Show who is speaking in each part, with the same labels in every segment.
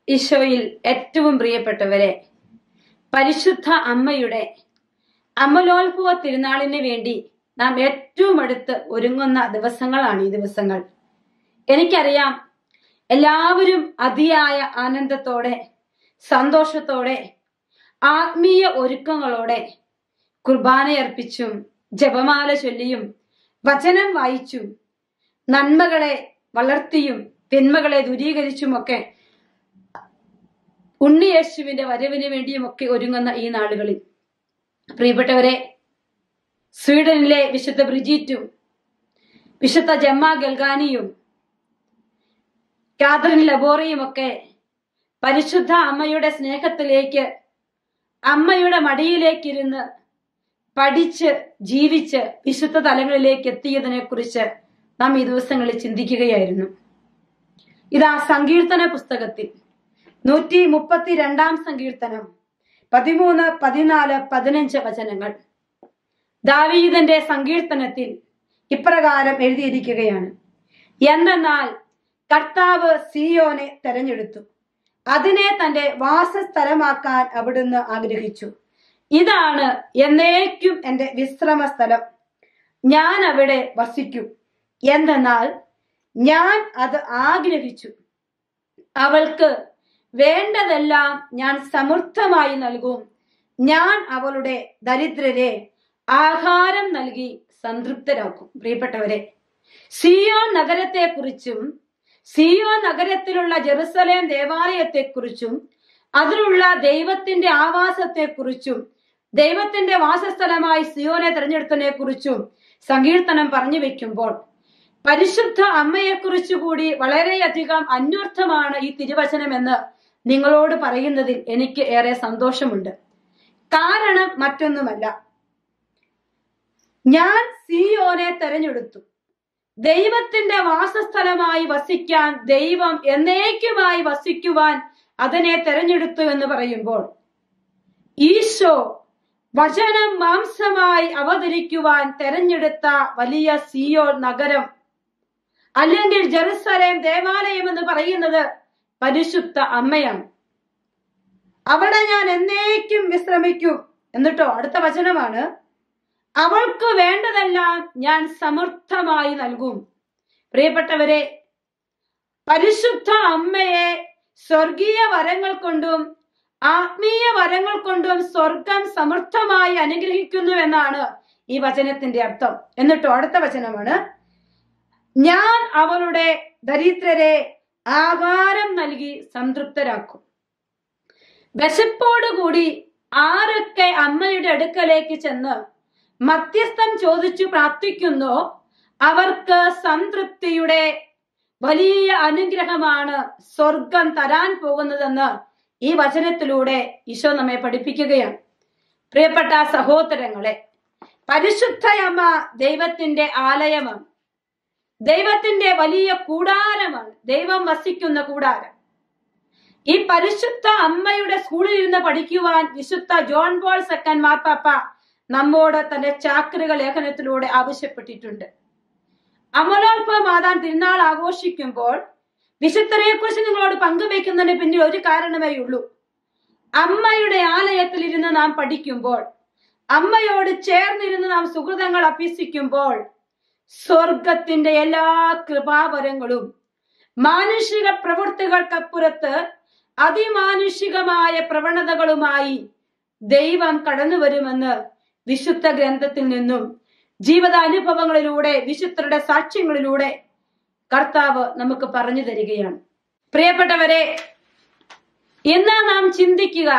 Speaker 1: ഈശോയിൽ ഏറ്റവും പ്രിയപ്പെട്ടവരെ പരിശുദ്ധ അമ്മയുടെ അമലോത്ഭവ തിരുനാളിന് വേണ്ടി നാം ഏറ്റവും അടുത്ത് ഒരുങ്ങുന്ന ദിവസങ്ങളാണ് ഈ ദിവസങ്ങൾ എനിക്കറിയാം എല്ലാവരും അതിയായ ആനന്ദത്തോടെ സന്തോഷത്തോടെ ആത്മീയ ഒരുക്കങ്ങളോടെ കുർബാനയർപ്പിച്ചും ജപമാല ചൊല്ലിയും വചനം വായിച്ചും നന്മകളെ വളർത്തിയും തിന്മകളെ ദൂരീകരിച്ചുമൊക്കെ ഉണ്ണിയേശുവിന്റെ വരവിന് വേണ്ടിയുമൊക്കെ ഒരുങ്ങുന്ന ഈ നാളുകളിൽ പ്രിയപ്പെട്ടവരെ സ്വീഡനിലെ വിശുദ്ധ ബ്രിജീറ്റും വിശുദ്ധ ജമ്മ ഗൽഗാനിയും കാതറിൻ ലബോറയും ഒക്കെ പരിശുദ്ധ അമ്മയുടെ സ്നേഹത്തിലേക്ക് അമ്മയുടെ മടിയിലേക്കിരുന്ന് പഠിച്ച് ജീവിച്ച് വിശുദ്ധ തലങ്ങളിലേക്ക് എത്തിയതിനെ കുറിച്ച് നാം ഈ ദിവസങ്ങളിൽ ചിന്തിക്കുകയായിരുന്നു ഇതാ സങ്കീർത്തന പുസ്തകത്തിൽ നൂറ്റി മുപ്പത്തി രണ്ടാം സങ്കീർത്തനം പതിമൂന്ന് പതിനാല് പതിനഞ്ച് വചനങ്ങൾ ദാവീദന്റെ സങ്കീർത്തനത്തിൽ ഇപ്രകാരം എഴുതിയിരിക്കുകയാണ് എന്തെന്നാൽ കർത്താവ് സിയോനെ തെരഞ്ഞെടുത്തു അതിനെ തന്റെ വാസസ്ഥലമാക്കാൻ അവിടുന്ന് ആഗ്രഹിച്ചു ഇതാണ് എന്നേക്കും എന്റെ വിശ്രമ സ്ഥലം ഞാൻ അവിടെ വസിക്കും എന്തെന്നാൽ ഞാൻ അത് ആഗ്രഹിച്ചു അവൾക്ക് വേണ്ടതെല്ലാം ഞാൻ സമൃദ്ധമായി നൽകും ഞാൻ അവളുടെ ദരിദ്രരെ ആഹാരം നൽകി സംതൃപ്തരാക്കും പ്രിയപ്പെട്ടവരെ സിയോൻ നഗരത്തെക്കുറിച്ചും സിയോൻ നഗരത്തിലുള്ള ജെറുസലേം ദേവാലയത്തെക്കുറിച്ചും അതിലുള്ള ദൈവത്തിന്റെ ആവാസത്തെക്കുറിച്ചും ദൈവത്തിന്റെ വാസസ്ഥലമായി സിയോനെ തെരഞ്ഞെടുത്തതിനെ കുറിച്ചും സങ്കീർത്തനം പറഞ്ഞു വെക്കുമ്പോൾ പരിശുദ്ധ അമ്മയെക്കുറിച്ച് കൂടി വളരെയധികം അന്വർത്ഥമാണ് ഈ തിരുവചനം എന്ന് നിങ്ങളോട് പറയുന്നതിൽ എനിക്ക് ഏറെ സന്തോഷമുണ്ട് കാരണം മറ്റൊന്നുമല്ല ഞാൻ സിയോനെ തെരഞ്ഞെടുത്തു ദൈവത്തിന്റെ വാസസ്ഥലമായി വസിക്കാൻ ദൈവം എന്നേക്കുമായി വസിക്കുവാൻ അതിനെ തെരഞ്ഞെടുത്തു എന്ന് പറയുമ്പോൾ ഈശോ വചനം മാംസമായി അവതരിക്കുവാൻ തെരഞ്ഞെടുത്ത വലിയ സിയോ നഗരം അല്ലെങ്കിൽ ജെറുസലേം ദേവാലയം എന്ന് പറയുന്നത് പരിശുദ്ധ അമ്മയാണ് അവിടെ ഞാൻ എന്നേക്കും വിശ്രമിക്കും എന്നിട്ടോ അടുത്ത വചനമാണ് അവൾക്ക് വേണ്ടതെല്ലാം ഞാൻ സമർത്ഥമായി നൽകും പ്രിയപ്പെട്ടവരെ പരിശുദ്ധ അമ്മയെ സ്വർഗീയ വരങ്ങൾ കൊണ്ടും ആത്മീയ വരങ്ങൾ കൊണ്ടും സ്വർഗം സമർത്ഥമായി അനുഗ്രഹിക്കുന്നു എന്നാണ് ഈ വചനത്തിന്റെ അർത്ഥം എന്നിട്ടോ അടുത്ത വചനമാണ് ഞാൻ അവളുടെ ദരിദ്രരെ ആഹാരം നൽകി സംതൃപ്തരാക്കും വിശപ്പോടുകൂടി ആരൊക്കെ അമ്മയുടെ അടുക്കലേക്ക് ചെന്ന് മധ്യസ്ഥം ചോദിച്ചു പ്രാർത്ഥിക്കുന്നോ അവർക്ക് സംതൃപ്തിയുടെ വലിയ അനുഗ്രഹമാണ് സ്വർഗം തരാൻ പോകുന്നതെന്ന് ഈ വചനത്തിലൂടെ ഈശോ നമ്മെ പഠിപ്പിക്കുകയാണ് പ്രിയപ്പെട്ട സഹോദരങ്ങളെ പരിശുദ്ധയമ്മ ദൈവത്തിന്റെ ആലയമാണ് ദൈവത്തിന്റെ വലിയ കൂടാരമാണ് ദൈവം വസിക്കുന്ന കൂടാരം ഈ പരിശുദ്ധ അമ്മയുടെ സ്കൂളിൽ ഇരുന്ന് പഠിക്കുവാൻ വിശുദ്ധ ജോൺ പോൾ സെക്കൻഡ് മാർപ്പാപ്പ നമ്മോട് തന്റെ ചാക്രിക ലേഖനത്തിലൂടെ ആവശ്യപ്പെട്ടിട്ടുണ്ട് അമലോത്ഭവ മാതാൻ തിരുനാൾ ആഘോഷിക്കുമ്പോൾ വിശുദ്ധരെ കുറിച്ച് നിങ്ങളോട് പങ്കുവെക്കുന്നതിന് പിന്നിൽ ഒരു കാരണമേ ഉള്ളൂ അമ്മയുടെ ആലയത്തിൽ ഇരുന്ന് നാം പഠിക്കുമ്പോൾ അമ്മയോട് ചേർന്നിരുന്ന് നാം സുഹൃതങ്ങൾ അഭ്യസിക്കുമ്പോൾ സ്വർഗത്തിന്റെ എല്ലാ കൃപാവരങ്ങളും മാനുഷിക പ്രവൃത്തികൾക്കപ്പുറത്ത് അതിമാനുഷികമായ പ്രവണതകളുമായി ദൈവം കടന്നു വരുമെന്ന് വിശുദ്ധ ഗ്രന്ഥത്തിൽ നിന്നും ജീവിതാനുഭവങ്ങളിലൂടെ വിശുദ്ധരുടെ സാക്ഷ്യങ്ങളിലൂടെ കർത്താവ് നമുക്ക് പറഞ്ഞു തരികയാണ് പ്രിയപ്പെട്ടവരെ ഇന്ന് നാം ചിന്തിക്കുക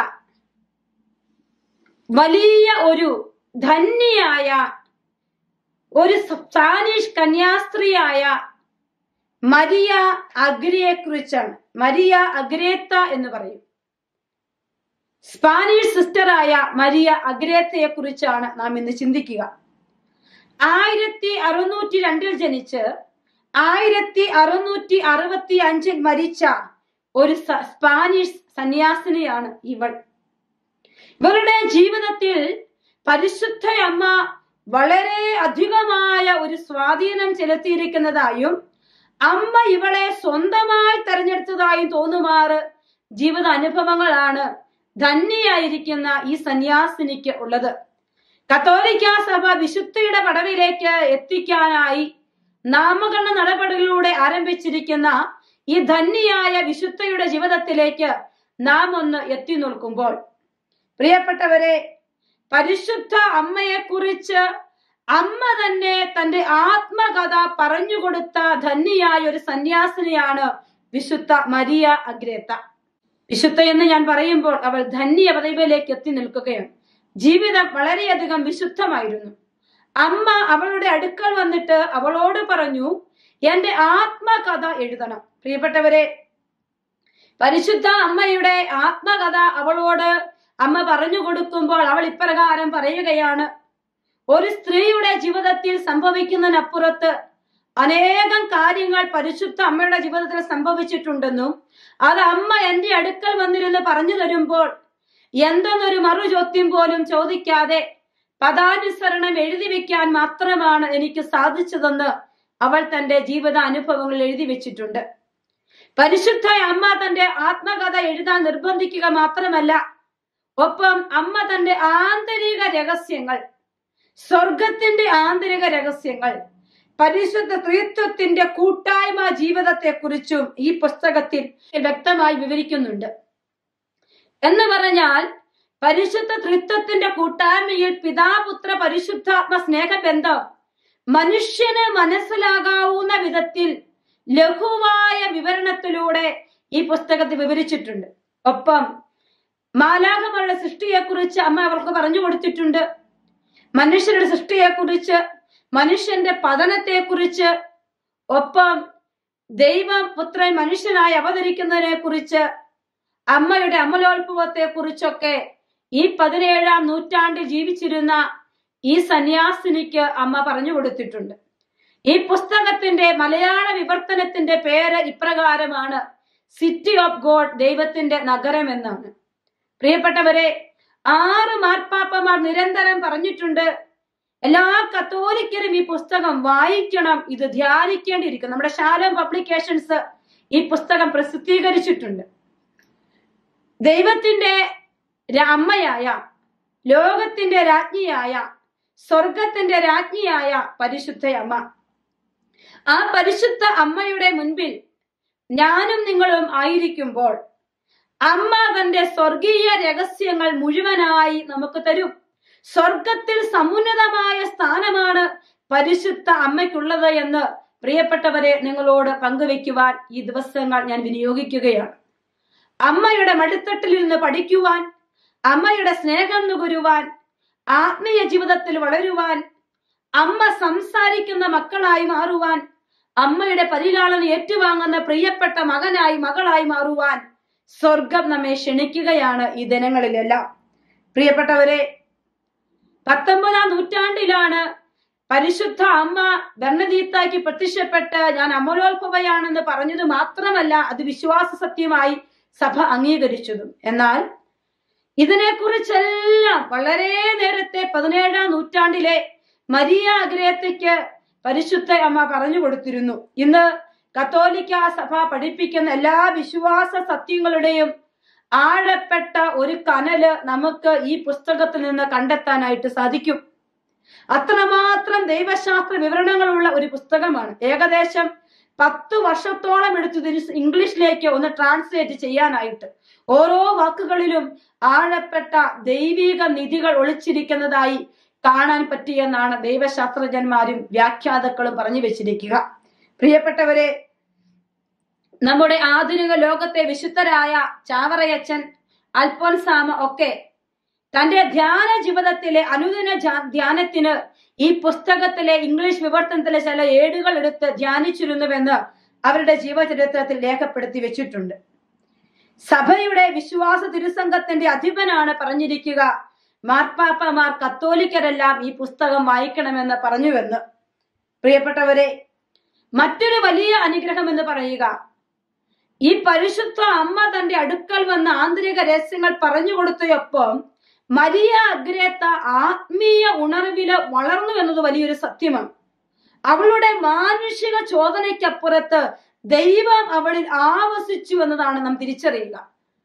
Speaker 1: വലിയ ഒരു ധന്യയായ ഒരു സ്പാനിഷ് കന്യാസ്ത്രീയായ മരിയ അഗ്രയെ കുറിച്ചാണ് മരിയ അഗ്രേത്ത എന്ന് പറയും സ്പാനിഷ് സിസ്റ്ററായ മരിയ അഗ്രേത്തയെ കുറിച്ചാണ് നാം ഇന്ന് ചിന്തിക്കുക ആയിരത്തി അറുന്നൂറ്റി രണ്ടിൽ ജനിച്ച് ആയിരത്തി അറുന്നൂറ്റി അറുപത്തി അഞ്ചിൽ മരിച്ച ഒരു സ- സ്പാനിഷ് സന്യാസിനിയാണ് ഇവൾ ഇവളുടെ ജീവിതത്തിൽ പരിശുദ്ധ അമ്മ വളരെ അധികമായ ഒരു സ്വാധീനം ചെലുത്തിയിരിക്കുന്നതായും അമ്മ ഇവളെ സ്വന്തമായി തെരഞ്ഞെടുത്തതായും തോന്നുമാറ് ജീവിത അനുഭവങ്ങളാണ് ധന്യയായിരിക്കുന്ന ഈ സന്യാസിനിക്ക് ഉള്ളത് കത്തോലിക്ക സഭ വിശുദ്ധിയുടെ പടവിലേക്ക് എത്തിക്കാനായി നാമകരണ നടപടികളിലൂടെ ആരംഭിച്ചിരിക്കുന്ന ഈ ധന്യയായ വിശുദ്ധയുടെ ജീവിതത്തിലേക്ക് നാം ഒന്ന് എത്തി നിൽക്കുമ്പോൾ പ്രിയപ്പെട്ടവരെ പരിശുദ്ധ അമ്മയെ കുറിച്ച് അമ്മ തന്നെ തന്റെ ആത്മകഥ പറഞ്ഞുകൊടുത്ത ധന്യയായ ഒരു സന്യാസിനിയാണ് വിശുദ്ധ മരിയ അഗ്രേത്ത വിശുദ്ധ എന്ന് ഞാൻ പറയുമ്പോൾ അവൾ ധന്യ പദവിയിലേക്ക് എത്തി നിൽക്കുകയാണ് ജീവിതം വളരെയധികം വിശുദ്ധമായിരുന്നു അമ്മ അവളുടെ അടുക്കൽ വന്നിട്ട് അവളോട് പറഞ്ഞു എന്റെ ആത്മകഥ എഴുതണം പ്രിയപ്പെട്ടവരെ പരിശുദ്ധ അമ്മയുടെ ആത്മകഥ അവളോട് അമ്മ പറഞ്ഞു കൊടുക്കുമ്പോൾ അവൾ ഇപ്രകാരം പറയുകയാണ് ഒരു സ്ത്രീയുടെ ജീവിതത്തിൽ സംഭവിക്കുന്നതിനപ്പുറത്ത് അനേകം കാര്യങ്ങൾ പരിശുദ്ധ അമ്മയുടെ ജീവിതത്തിൽ സംഭവിച്ചിട്ടുണ്ടെന്നും അത് അമ്മ എന്റെ അടുക്കൽ വന്നിരുന്ന് പറഞ്ഞു തരുമ്പോൾ എന്തെന്നൊരു മറു ചോദ്യം പോലും ചോദിക്കാതെ പദാനുസരണം എഴുതി വെക്കാൻ മാത്രമാണ് എനിക്ക് സാധിച്ചതെന്ന് അവൾ തന്റെ ജീവിത അനുഭവങ്ങൾ എഴുതി വെച്ചിട്ടുണ്ട് പരിശുദ്ധ അമ്മ തന്റെ ആത്മകഥ എഴുതാൻ നിർബന്ധിക്കുക മാത്രമല്ല ഒപ്പം അമ്മ തന്റെ ആന്തരിക രഹസ്യങ്ങൾ സ്വർഗത്തിന്റെ ആന്തരിക രഹസ്യങ്ങൾ പരിശുദ്ധ ത്രിത്വത്തിന്റെ കൂട്ടായ്മ ജീവിതത്തെക്കുറിച്ചും ഈ പുസ്തകത്തിൽ വ്യക്തമായി വിവരിക്കുന്നുണ്ട് എന്ന് പറഞ്ഞാൽ പരിശുദ്ധ ത്രിത്വത്തിന്റെ കൂട്ടായ്മയിൽ പിതാപുത്ര പരിശുദ്ധാത്മ സ്നേഹബന്ധം മനുഷ്യന് മനസ്സിലാകാവുന്ന വിധത്തിൽ ലഘുവായ വിവരണത്തിലൂടെ ഈ പുസ്തകത്തിൽ വിവരിച്ചിട്ടുണ്ട് ഒപ്പം മാലാഖമാരുടെ സൃഷ്ടിയെക്കുറിച്ച് അമ്മ അവർക്ക് പറഞ്ഞു കൊടുത്തിട്ടുണ്ട് മനുഷ്യരുടെ സൃഷ്ടിയെക്കുറിച്ച് മനുഷ്യന്റെ പതനത്തെക്കുറിച്ച് ഒപ്പം ദൈവം പുത്രൻ മനുഷ്യനായി അവതരിക്കുന്നതിനെ കുറിച്ച് അമ്മയുടെ അമലോത്ഭവത്തെ കുറിച്ചൊക്കെ ഈ പതിനേഴാം നൂറ്റാണ്ടിൽ ജീവിച്ചിരുന്ന ഈ സന്യാസിനിക്ക് അമ്മ പറഞ്ഞു കൊടുത്തിട്ടുണ്ട് ഈ പുസ്തകത്തിന്റെ മലയാള വിവർത്തനത്തിന്റെ പേര് ഇപ്രകാരമാണ് സിറ്റി ഓഫ് ഗോഡ് ദൈവത്തിന്റെ നഗരം എന്നാണ് പ്രിയപ്പെട്ടവരെ ആറ് മാർപ്പാപ്പമാർ നിരന്തരം പറഞ്ഞിട്ടുണ്ട് എല്ലാ കത്തോലിക്കരും ഈ പുസ്തകം വായിക്കണം ഇത് ധ്യാനിക്കേണ്ടിയിരിക്കും നമ്മുടെ ശാലം പബ്ലിക്കേഷൻസ് ഈ പുസ്തകം പ്രസിദ്ധീകരിച്ചിട്ടുണ്ട് ദൈവത്തിന്റെ ര- അമ്മയായ ലോകത്തിന്റെ രാജ്ഞിയായ സ്വർഗത്തിന്റെ രാജ്ഞിയായ പരിശുദ്ധ അമ്മ ആ പരിശുദ്ധ അമ്മയുടെ മുൻപിൽ ഞാനും നിങ്ങളും ആയിരിക്കുമ്പോൾ അമ്മ തന്റെ സ്വർഗീയ രഹസ്യങ്ങൾ മുഴുവനായി നമുക്ക് തരും സ്വർഗത്തിൽ സമുന്നതമായ സ്ഥാനമാണ് പരിശുദ്ധ അമ്മയ്ക്കുള്ളത് എന്ന് പ്രിയപ്പെട്ടവരെ നിങ്ങളോട് പങ്കുവെക്കുവാൻ ഈ ദിവസങ്ങൾ ഞാൻ വിനിയോഗിക്കുകയാണ് അമ്മയുടെ മടിത്തട്ടിൽ നിന്ന് പഠിക്കുവാൻ അമ്മയുടെ സ്നേഹം നുകരുവാൻ ആത്മീയ ജീവിതത്തിൽ വളരുവാൻ അമ്മ സംസാരിക്കുന്ന മക്കളായി മാറുവാൻ അമ്മയുടെ പരിലാളന ഏറ്റുവാങ്ങുന്ന പ്രിയപ്പെട്ട മകനായി മകളായി മാറുവാൻ സ്വർഗം നമ്മെ ക്ഷണിക്കുകയാണ് ഈ ദിനങ്ങളിലെല്ലാം പ്രിയപ്പെട്ടവരെ പത്തൊമ്പതാം നൂറ്റാണ്ടിലാണ് പരിശുദ്ധ അമ്മ ബർണദീത്താക്കി പ്രത്യക്ഷപ്പെട്ട് ഞാൻ അമലോത്ഭവയാണെന്ന് പറഞ്ഞത് മാത്രമല്ല അത് വിശ്വാസ സത്യമായി സഭ അംഗീകരിച്ചതും എന്നാൽ ഇതിനെക്കുറിച്ചെല്ലാം വളരെ നേരത്തെ പതിനേഴാം നൂറ്റാണ്ടിലെ മരിയ അഗ്രഹത്തേക്ക് പരിശുദ്ധ അമ്മ പറഞ്ഞു കൊടുത്തിരുന്നു ഇന്ന് കത്തോലിക്ക സഭ പഠിപ്പിക്കുന്ന എല്ലാ വിശ്വാസ സത്യങ്ങളുടെയും ആഴപ്പെട്ട ഒരു കനല് നമുക്ക് ഈ പുസ്തകത്തിൽ നിന്ന് കണ്ടെത്താനായിട്ട് സാധിക്കും അത്രമാത്രം ദൈവശാസ്ത്ര വിവരണങ്ങളുള്ള ഒരു പുസ്തകമാണ് ഏകദേശം പത്ത് വർഷത്തോളം എടുത്തു ഇതിന് ഇംഗ്ലീഷിലേക്ക് ഒന്ന് ട്രാൻസ്ലേറ്റ് ചെയ്യാനായിട്ട് ഓരോ വാക്കുകളിലും ആഴപ്പെട്ട ദൈവിക നിധികൾ ഒളിച്ചിരിക്കുന്നതായി കാണാൻ പറ്റിയെന്നാണ് ദൈവശാസ്ത്രജ്ഞന്മാരും വ്യാഖ്യാതാക്കളും പറഞ്ഞു വെച്ചിരിക്കുക പ്രിയപ്പെട്ടവരെ നമ്മുടെ ആധുനിക ലോകത്തെ വിശുദ്ധരായ ചാവറയച്ചൻ അൽഫോൻസാമ ഒക്കെ തന്റെ ധ്യാന ജീവിതത്തിലെ അനുദിന ജാ- ധ്യാനത്തിന് ഈ പുസ്തകത്തിലെ ഇംഗ്ലീഷ് വിവർത്തനത്തിലെ ചില ഏടുകൾ എടുത്ത് ധ്യാനിച്ചിരുന്നുവെന്ന് അവരുടെ ജീവചരിത്രത്തിൽ രേഖപ്പെടുത്തി വെച്ചിട്ടുണ്ട് സഭയുടെ വിശ്വാസ തിരുസംഘത്തിന്റെ അധിപനാണ് പറഞ്ഞിരിക്കുക മാർപ്പാപ്പമാർ കത്തോലിക്കരെല്ലാം ഈ പുസ്തകം വായിക്കണമെന്ന് പറഞ്ഞുവെന്ന് പ്രിയപ്പെട്ടവരെ മറ്റൊരു വലിയ അനുഗ്രഹം എന്ന് പറയുക ഈ പരിശുദ്ധ അമ്മ തന്റെ അടുക്കൽ വന്ന ആന്തരിക രഹസ്യങ്ങൾ പറഞ്ഞു കൊടുത്തയൊപ്പം മരിയ അഗ്രേത്ത ആത്മീയ ഉണർവില് വളർന്നു എന്നത് വലിയൊരു സത്യമാണ് അവളുടെ മാനുഷിക ചോദനയ്ക്കപ്പുറത്ത് ദൈവം അവളിൽ ആവസിച്ചു എന്നതാണ് നാം തിരിച്ചറിയുക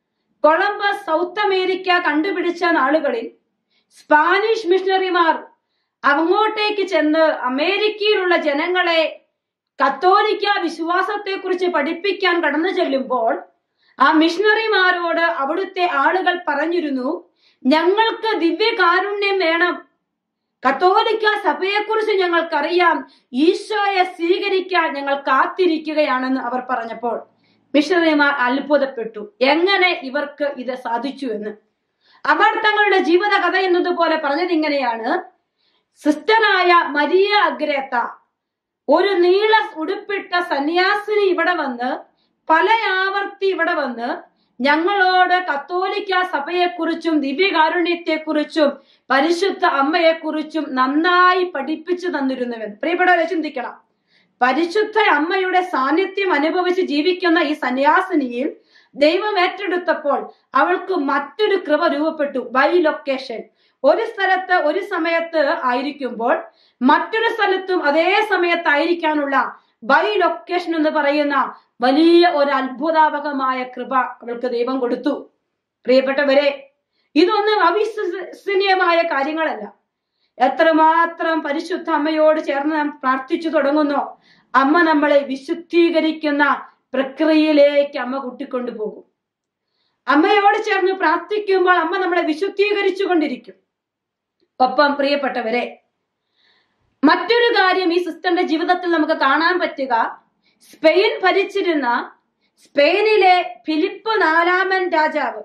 Speaker 1: കൊളംബസ് സൗത്ത് അമേരിക്ക കണ്ടുപിടിച്ച നാളുകളിൽ സ്പാനിഷ് മിഷണറിമാർ അങ്ങോട്ടേക്ക് ചെന്ന് അമേരിക്കയിലുള്ള ജനങ്ങളെ കത്തോലിക്ക വിശ്വാസത്തെക്കുറിച്ച് പഠിപ്പിക്കാൻ കടന്നു ചെല്ലുമ്പോൾ ആ മിഷണറിമാരോട് അവിടുത്തെ ആളുകൾ പറഞ്ഞിരുന്നു ഞങ്ങൾക്ക് ദിവ്യകാരുണ്യം വേണം കത്തോലിക്ക സഭയെക്കുറിച്ച് ഞങ്ങൾക്കറിയാം ഈശോയെ സ്വീകരിക്കാൻ ഞങ്ങൾ കാത്തിരിക്കുകയാണെന്ന് അവർ പറഞ്ഞപ്പോൾ മിഷണറിമാർ അത്ഭുതപ്പെട്ടു എങ്ങനെ ഇവർക്ക് ഇത് സാധിച്ചു എന്ന് അവർ തങ്ങളുടെ ജീവിത കഥ എന്നതുപോലെ പറഞ്ഞത് ഇങ്ങനെയാണ് സിസ്റ്ററായ മരിയ അഗ്രേത്ത ഒരു നീള ഉടുപ്പിട്ട സന്യാസിനി ഇവിടെ വന്ന് പല ആവർത്തി ഇവിടെ വന്ന് ഞങ്ങളോട് കത്തോലിക്ക സഭയെക്കുറിച്ചും ദിവ്യകാരുണ്യത്തെക്കുറിച്ചും പരിശുദ്ധ അമ്മയെക്കുറിച്ചും നന്നായി പഠിപ്പിച്ചു തന്നിരുന്നുവെന്ന് പ്രിയപ്പെട്ടവരെ ചിന്തിക്കണം പരിശുദ്ധ അമ്മയുടെ സാന്നിധ്യം അനുഭവിച്ച് ജീവിക്കുന്ന ഈ സന്യാസിനിയിൽ ദൈവം ഏറ്റെടുത്തപ്പോൾ അവൾക്ക് മറ്റൊരു കൃപ രൂപപ്പെട്ടു ബൈ ലൊക്കേഷൻ ഒരു സ്ഥലത്ത് ഒരു സമയത്ത് ആയിരിക്കുമ്പോൾ മറ്റൊരു സ്ഥലത്തും അതേ സമയത്തായിരിക്കാനുള്ള ബൈ ലൊക്കേഷൻ എന്ന് പറയുന്ന വലിയ ഒരു അത്ഭുതാപകമായ കൃപ അവൾക്ക് ദൈവം കൊടുത്തു പ്രിയപ്പെട്ടവരെ ഇതൊന്നും അവിശ്വസനീയമായ കാര്യങ്ങളല്ല എത്രമാത്രം പരിശുദ്ധ അമ്മയോട് ചേർന്ന് നാം പ്രാർത്ഥിച്ചു തുടങ്ങുന്നോ അമ്മ നമ്മളെ വിശുദ്ധീകരിക്കുന്ന പ്രക്രിയയിലേക്ക് അമ്മ കൂട്ടിക്കൊണ്ടു പോകും അമ്മയോട് ചേർന്ന് പ്രാർത്ഥിക്കുമ്പോൾ അമ്മ നമ്മളെ വിശുദ്ധീകരിച്ചു കൊണ്ടിരിക്കും ഒപ്പം പ്രിയപ്പെട്ടവരെ മറ്റൊരു കാര്യം ഈ സിസ്റ്ററിന്റെ ജീവിതത്തിൽ നമുക്ക് കാണാൻ പറ്റുക സ്പെയിൻ ഭരിച്ചിരുന്ന സ്പെയിനിലെ ഫിലിപ്പ് നാലാമൻ രാജാവ്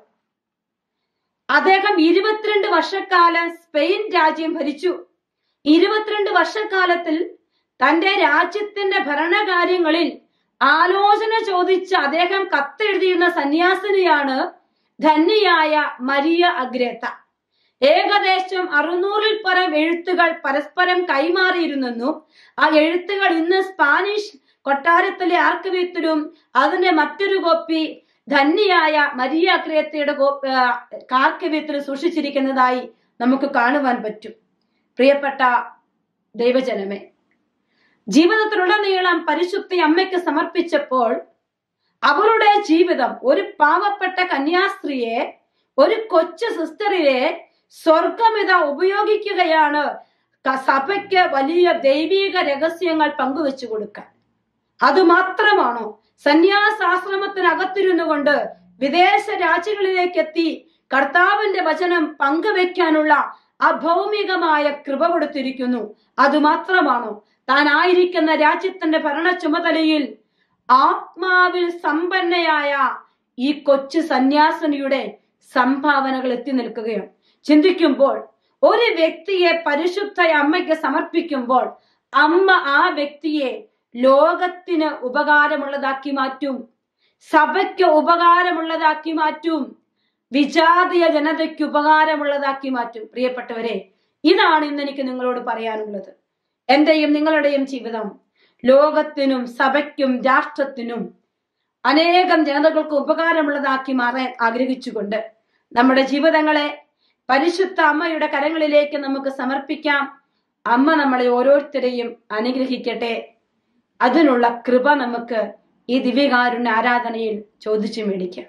Speaker 1: അദ്ദേഹം ഇരുപത്തിരണ്ട് വർഷക്കാലം സ്പെയിൻ രാജ്യം ഭരിച്ചു ഇരുപത്തിരണ്ട് വർഷക്കാലത്തിൽ തന്റെ രാജ്യത്തിന്റെ ഭരണകാര്യങ്ങളിൽ ആലോചന ചോദിച്ച് അദ്ദേഹം കത്തെഴുതിയിരുന്ന സന്യാസിനിയാണ് ധന്യയായ മരിയ അഗ്രേത്ത ഏകദേശം അറുന്നൂറിൽ പരം എഴുത്തുകൾ പരസ്പരം കൈമാറിയിരുന്നെന്നും ആ എഴുത്തുകൾ ഇന്ന് സ്പാനിഷ് കൊട്ടാരത്തിലെ ആർക്കവീത്തിലും അതിന്റെ മറ്റൊരു കോപ്പി ധന്യയായ മരിയ അഗ്രേത്തയുടെ കാർക്കവ്യത്തിൽ സൂക്ഷിച്ചിരിക്കുന്നതായി നമുക്ക് കാണുവാൻ പറ്റും പ്രിയപ്പെട്ട ദൈവജനമേ ജീവിതത്തിലുടനീളം പരിശുദ്ധി അമ്മയ്ക്ക് സമർപ്പിച്ചപ്പോൾ അവരുടെ ജീവിതം ഒരു പാവപ്പെട്ട കന്യാസ്ത്രീയെ ഒരു കൊച്ചു സിസ്റ്ററിനെ സ്വർഗമിത ഉപയോഗിക്കുകയാണ് സഭയ്ക്ക് വലിയ ദൈവീക രഹസ്യങ്ങൾ പങ്കുവെച്ചു കൊടുക്കാൻ അത് മാത്രമാണോ സന്യാസാശ്രമത്തിനകത്തിരുന്നു കൊണ്ട് വിദേശ രാജ്യങ്ങളിലേക്ക് എത്തി കർത്താവിന്റെ വചനം പങ്കുവെക്കാനുള്ള അഭൗമികമായ കൃപ കൊടുത്തിരിക്കുന്നു അത് മാത്രമാണോ താനായിരിക്കുന്ന രാജ്യത്തിന്റെ ഭരണ ചുമതലയിൽ ആത്മാവിൽ സമ്പന്നയായ ഈ കൊച്ചു സന്യാസിനിയുടെ സംഭാവനകൾ എത്തി നിൽക്കുകയാണ് ചിന്തിക്കുമ്പോൾ ഒരു വ്യക്തിയെ പരിശുദ്ധ അമ്മയ്ക്ക് സമർപ്പിക്കുമ്പോൾ അമ്മ ആ വ്യക്തിയെ ലോകത്തിന് ഉപകാരമുള്ളതാക്കി മാറ്റും സഭയ്ക്ക് ഉപകാരമുള്ളതാക്കി മാറ്റും വിജാതീയ ജനതയ്ക്ക് ഉപകാരമുള്ളതാക്കി മാറ്റും പ്രിയപ്പെട്ടവരെ ഇതാണ് ഇന്ന് എനിക്ക് നിങ്ങളോട് പറയാനുള്ളത് എന്റെയും നിങ്ങളുടെയും ജീവിതം ലോകത്തിനും സഭയ്ക്കും രാഷ്ട്രത്തിനും അനേകം ജനതകൾക്ക് ഉപകാരമുള്ളതാക്കി മാറാൻ ആഗ്രഹിച്ചുകൊണ്ട് നമ്മുടെ ജീവിതങ്ങളെ പരിശുദ്ധ അമ്മയുടെ കരങ്ങളിലേക്ക് നമുക്ക് സമർപ്പിക്കാം അമ്മ നമ്മളെ ഓരോരുത്തരെയും അനുഗ്രഹിക്കട്ടെ അതിനുള്ള കൃപ നമുക്ക് ഈ ദിവ്യകാരുണ്യ ആരാധനയിൽ ചോദിച്ചു മേടിക്കാം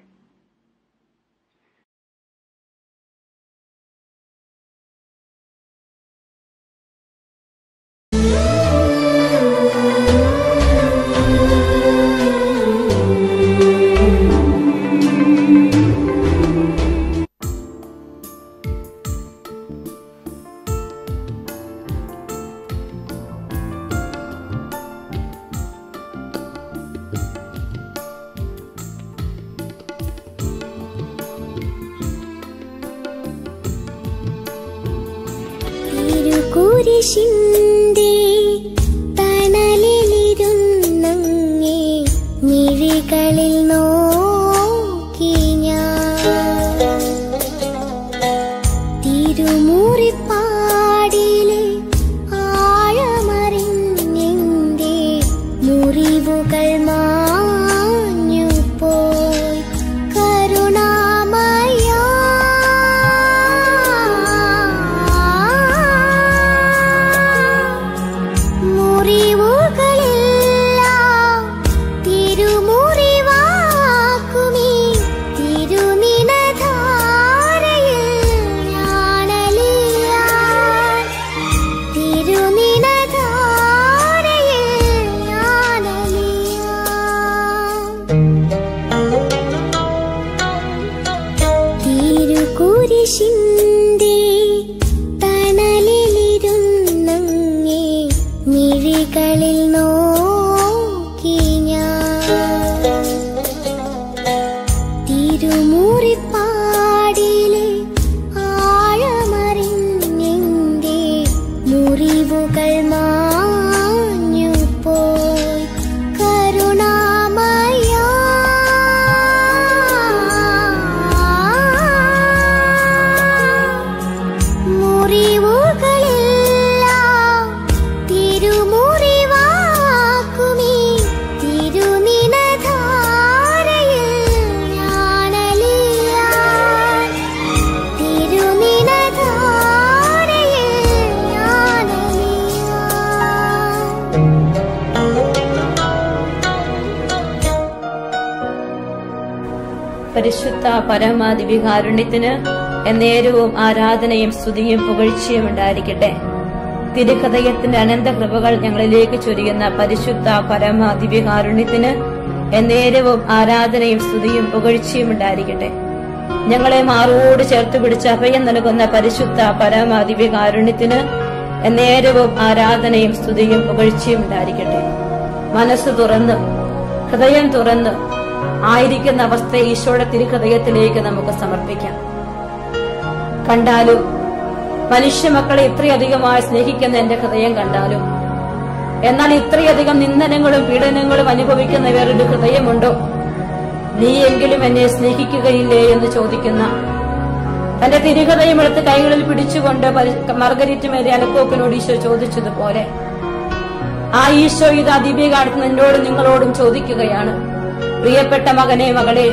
Speaker 2: തിരുകുരിശിന്റെ തണലിലിരുന്നങ്ങേ മിഴികളിൽ നോക്കി ഞാൻ തിരുമുറിപ്പാടിലെ ആഴമറിഞ്ഞെന്റെ മുറിവുകൾ മാഞ്ഞു പോയി കരുണാമയാ
Speaker 3: പരിശുദ്ധ പരമാദിവികാരുണ്യത്തിന് എന്നേരവും ആരാധനയും സ്തുതിയും പുകഴ്ചയും ഉണ്ടായിരിക്കട്ടെ തിരുഹൃദയത്തിന്റെ അനന്ത കൃപകൾ ഞങ്ങളിലേക്ക് ചൊരിയുന്ന പരിശുദ്ധ പരമാദിവികാരുണ്യത്തിന് എന്നേരവും ആരാധനയും സ്തുതിയും പുകഴ്ചയും ഉണ്ടായിരിക്കട്ടെ ഞങ്ങളെ മാറോട് ചേർത്ത് പിടിച്ച് അഭയം നൽകുന്ന പരിശുദ്ധ പരമാദിവികാരുണ്യത്തിന് എന്നേരവും ആരാധനയും സ്തുതിയും പുകഴ്ചയും ഉണ്ടായിരിക്കട്ടെ മനസ്സ് തുറന്ന് ഹൃദയം തുറന്ന് ആയിരിക്കുന്ന അവസ്ഥ ഈശോയുടെ തിരുഹൃദയത്തിലേക്ക് നമുക്ക് സമർപ്പിക്കാം കണ്ടാലും മനുഷ്യ മക്കളെ ഇത്രയധികമായി സ്നേഹിക്കുന്ന എന്റെ ഹൃദയം കണ്ടാലും എന്നാൽ ഇത്രയധികം നിന്ദനങ്ങളും പീഡനങ്ങളും അനുഭവിക്കുന്ന വേറൊരു ഹൃദയമുണ്ടോ നീയെങ്കിലും എന്നെ സ്നേഹിക്കുകയില്ലേ എന്ന് ചോദിക്കുന്ന തന്റെ തിരുഹൃദയം എടുത്ത് കൈകളിൽ പിടിച്ചുകൊണ്ട് പരി- മർഗരിറ്റ് മേരി അലക്കോക്കിനോട് ഈശോ ചോദിച്ചതുപോലെ ആ ഈശോ ഇത് അതിവ്യകാലത്ത് എന്നോട് നിങ്ങളോടും ചോദിക്കുകയാണ് പ്രിയപ്പെട്ട മകനെ മകളെ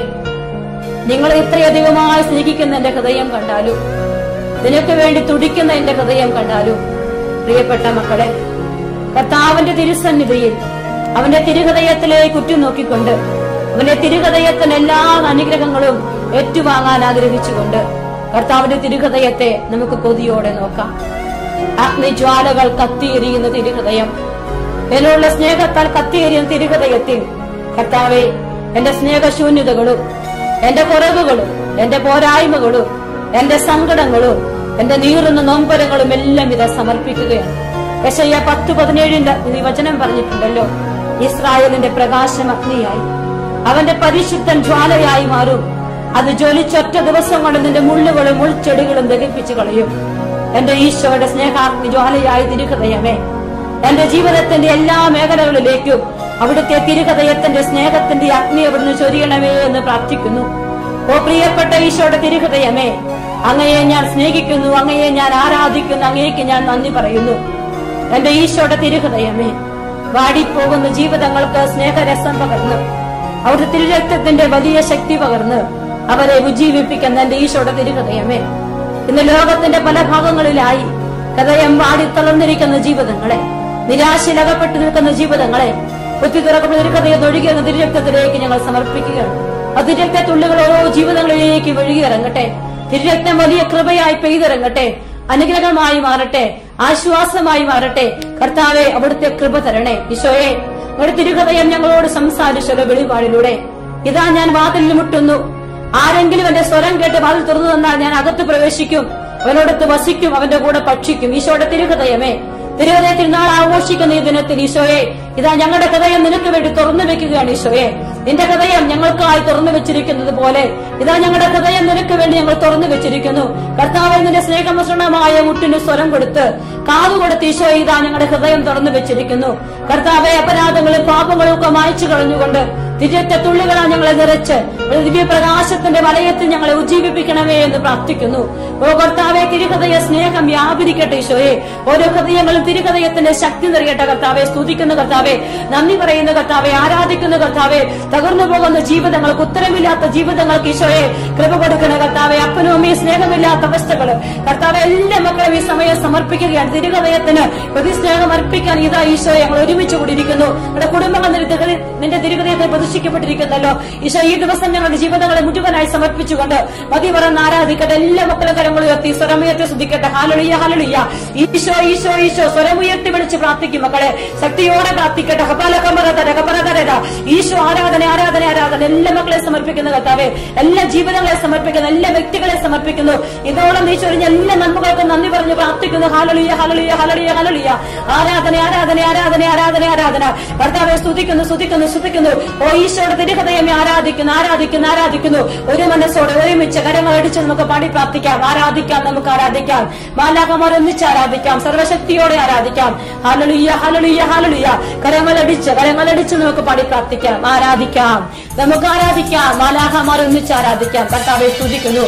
Speaker 3: നിങ്ങൾ ഇത്രയധികമായി സ്നേഹിക്കുന്ന എന്റെ ഹൃദയം കണ്ടാലും നിനക്ക് വേണ്ടി തുടിക്കുന്ന എന്റെ ഹൃദയം കണ്ടാലും പ്രിയപ്പെട്ട മക്കളെ കർത്താവിന്റെ തിരുസന്നിധിയിൽ അവന്റെ തിരുഹൃദയത്തിലേക്ക് ഉറ്റുനോക്കിക്കൊണ്ട് അവന്റെ തിരുഹൃദയത്തിന് എല്ലാ അനുഗ്രഹങ്ങളും ഏറ്റുവാങ്ങാൻ ആഗ്രഹിച്ചുകൊണ്ട് കർത്താവിന്റെ തിരുഹൃദയത്തെ നമുക്ക് കൊതിയോടെ നോക്കാം അഗ്നിജ്വാലകൾ കത്തിയെരിയുന്ന തിരുഹൃദയം എന്നുള്ള സ്നേഹത്താൽ കത്തിയെരിയുന്ന തിരുഹൃദയത്തിൽ കർത്താവെ എന്റെ സ്നേഹശൂന്യതകളും എന്റെ കുറവുകളും എന്റെ പോരായ്മകളും എന്റെ സങ്കടങ്ങളും എന്റെ നീറുന്ന നോമ്പരങ്ങളും എല്ലാം ഇത് സമർപ്പിക്കുകയാണ് യശയ്യ പത്ത് പതിനേഴിന്റെ ഈ വചനം പറഞ്ഞിട്ടുണ്ടല്ലോ ഇസ്രായേലിന്റെ പ്രകാശം അഗ്നിയായി അവന്റെ പരിശുദ്ധൻ ജ്വാലയായി മാറും അത് ജ്വലിച്ചൊറ്റ ദിവസം കൊണ്ട് നിന്റെ മുള്ളുകളും മുൾച്ചെടികളും ദഹിപ്പിച്ചു കളയും എന്റെ ഈശോയുടെ സ്നേഹാഗ്നി ജ്വാലയായി തിരുഹൃദയമേ എന്റെ ജീവിതത്തിന്റെ എല്ലാ മേഖലകളിലേക്കും അവിടുത്തെ തിരുഹൃദയത്തിന്റെ സ്നേഹത്തിന്റെ അഗ്നി അവിടുന്ന് ചൊരിയണമേ എന്ന് പ്രാർത്ഥിക്കുന്നു ഓ പ്രിയപ്പെട്ട ഈശോയുടെ തിരുഹൃദയമേ അങ്ങയെ ഞാൻ സ്നേഹിക്കുന്നു അങ്ങയെ ഞാൻ ആരാധിക്കുന്നു അങ്ങേക്ക് ഞാൻ നന്ദി പറയുന്നു എന്റെ ഈശോയുടെ തിരുഹൃദയമേ വാടിപ്പോകുന്ന ജീവിതങ്ങൾക്ക് സ്നേഹരസം പകർന്ന് അവരുടെ തിരുരക്തത്തിന്റെ വലിയ ശക്തി പകർന്ന് അവരെ ഉജ്ജീവിപ്പിക്കുന്ന എന്റെ ഈശോയുടെ തിരുഹൃദയമേ ഇന്ന് ലോകത്തിന്റെ പല ഭാഗങ്ങളിലായി ഹൃദയം വാടിത്തളർന്നിരിക്കുന്ന ജീവിതങ്ങളെ നിരാശയിൽ അകപ്പെട്ടു നിൽക്കുന്ന ജീവിതങ്ങളെ കുത്തി തുറക്കുന്ന തിരുഹൃദയം ഒഴുകിയ തിരുരക്തത്തിലേക്ക് ഞങ്ങൾ സമർപ്പിക്കുകയാണ് ആ തിരുരക്തത്തുള്ളികൾ ഓരോ ജീവിതങ്ങളിലേക്ക് ഒഴുകിയിറങ്ങട്ടെ തിരുരക്തം വലിയ കൃപയായി പെയ്തിറങ്ങട്ടെ അനുഗ്രഹമായി മാറട്ടെ ആശ്വാസമായി മാറട്ടെ കർത്താവെ അവിടുത്തെ കൃപ തരണേ ഈശോയെ ഒരു തിരുഹൃദയം ഞങ്ങളോട് സംസാരിച്ചല്ലോ വെളിപാടിലൂടെ ഇതാ ഞാൻ വാതിലിൽ മുട്ടുന്നു ആരെങ്കിലും എന്റെ സ്വരം കേട്ട് വാതിൽ തുറന്നു തന്നാൽ ഞാൻ അകത്ത് പ്രവേശിക്കും അവനോടത്ത് വസിക്കും അവന്റെ കൂടെ ഭക്ഷിക്കും ഈശോയുടെ തിരുഹൃദയമേ തിരുഹൃദയ തിരുനാൾ ആഘോഷിക്കുന്ന ഈ ദിനത്തിൽ ഈശോയെ ഇതാ ഞങ്ങളുടെ ഹൃദയം നിനക്ക് വേണ്ടി തുറന്നു വെക്കുകയാണ് ഈശോയെ നിന്റെ ഹൃദയം ഞങ്ങൾക്കായി തുറന്നു വെച്ചിരിക്കുന്നത് പോലെ ഇതാ ഞങ്ങളുടെ ഹൃദയം നിനക്ക് വേണ്ടി ഞങ്ങൾ തുറന്നു വെച്ചിരിക്കുന്നു കർത്താവ് നിന്റെ സ്നേഹമിശ്രണമായ മുട്ടിന് സ്വരം കൊടുത്ത് കാതു കൊടുത്ത് ഈശോ ഇതാ ഞങ്ങളുടെ ഹൃദയം തുറന്നു വെച്ചിരിക്കുന്നു കർത്താവെ അപരാധങ്ങളും പാപങ്ങളും ഒക്കെ മായ്ച്ചു കളഞ്ഞുകൊണ്ട് തിരിയത്തെ തുള്ളികളാ ഞങ്ങളെ നിറച്ച് ഒരു ദിവ്യപ്രകാശത്തിന്റെ വലയത്തിൽ ഞങ്ങളെ ഉജ്ജീവിപ്പിക്കണമേ എന്ന് പ്രാർത്ഥിക്കുന്നു ഓ കർത്താവെ തിരുഹൃദയ സ്നേഹം വ്യാപരിക്കട്ടെ ഈശോയെ ഓരോ ഹൃദയങ്ങളും തിരുഹൃദയത്തിന്റെ ശക്തി നിറയട്ടെ കർത്താവെ സ്തുതിക്കുന്ന കർത്താവെ നന്ദി പറയുന്ന കർത്താവെ ആരാധിക്കുന്ന കർത്താവെ തകർന്നു പോകുന്ന ജീവിതങ്ങൾക്ക് ഉത്തരമില്ലാത്ത ജീവിതങ്ങൾക്ക് ഈശോയെ കൃപ കൊടുക്കുന്ന കർത്താവെ അപ്പനും അമ്മയും സ്നേഹമില്ലാത്ത അവസ്ഥകള് കർത്താവെ എല്ലാ മക്കളും ഈ സമയം സമർപ്പിക്കുകയാണ് തിരുഹൃദയത്തിന് പ്രതിസ്നേഹം അർപ്പിക്കാൻ ഇതാ ഈശോയെ ഞങ്ങൾ ഒരുമിച്ച് കൂടിയിരിക്കുന്നു നമ്മുടെ കുടുംബങ്ങൾ നിന്റെ തിരു- നിന്റെ തിരുഹൃദയത്തെ പ്രതിഷ്ഠിക്കപ്പെട്ടിരിക്കുന്നല്ലോ ഈശോ ഈ ദിവസം ഞങ്ങളുടെ ജീവിതങ്ങളെ മുഴുവനായി സമർപ്പിച്ചുകൊണ്ട് മതി പറഞ്ഞ് ആരാധിക്കട്ടെ എല്ലാ മക്കളും കരങ്ങൾ ഉയർത്തി സ്വരമുയർത്തി ശ്രദ്ധിക്കട്ടെ ഹാലളിയ ഹാലളിയ ഈശോ ഈശോ ഈശോ സ്വരമുയർത്തി വിളിച്ച് പ്രാർത്ഥിക്കും മക്കളെ ശക്തിയോടെ പ്രാർത്ഥിക്കട്ടെ ഹപാല കമറതര കമറതര ഈശോ ആരാധന ആരാധന ആരാധന എല്ലാ മക്കളെ സമർപ്പിക്കുന്ന കർത്താവെ എല്ലാ ജീവിതങ്ങളെ സമർപ്പിക്കുന്ന എല്ലാ വ്യക്തികളെ സമർപ്പിക്കുന്നു ഇതോളം നീ ചൊരിഞ്ഞ എല്ലാ നന്മകൾക്കും നന്ദി പറഞ്ഞ് പ്രാർത്ഥിക്കുന്നു ഹാലളിയ ഹാലളിയ ഹാലളിയ ഹാലളിയ ആരാധന ആരാധന ആരാധന ആരാധന ആരാധന കർത്താവെ സ്തുതിക്കുന്നു സ്തുതിക്കുന്നു സ്തുതിക്കുന്നു ഓ ഈശോയുടെ തിരുഹൃദയമേ ആരാധിക്കുന്നു ആരാധിക്കുന്നു ആരാധിക്കുന്നു ഒരു മനസ്സോടെ ഒരുമിച്ച് കരങ്ങൾ അടിച്ച് നമുക്ക് പാടി പ്രാർത്ഥിക്കാം ആരാധിക്കാം നമുക്ക് ആരാധിക്കാം മാലാകമാർ ഒന്നിച്ച് ആരാധിക്കാം സർവശക്തിയോടെ ആരാധിക്കാം ഹലളിയ ഹലളിയ ഹലളിയ കരങ്ങളടിച്ച് കരങ്ങളടിച്ച് നമുക്ക് പാടി പ്രാർത്ഥിക്കാം ആരാധിക്കാം നമുക്ക് ആരാധിക്കാം മാലാഹമാർ ഒന്നിച്ച് ആരാധിക്കാം കർത്താവെ സ്തുതിക്കുന്നു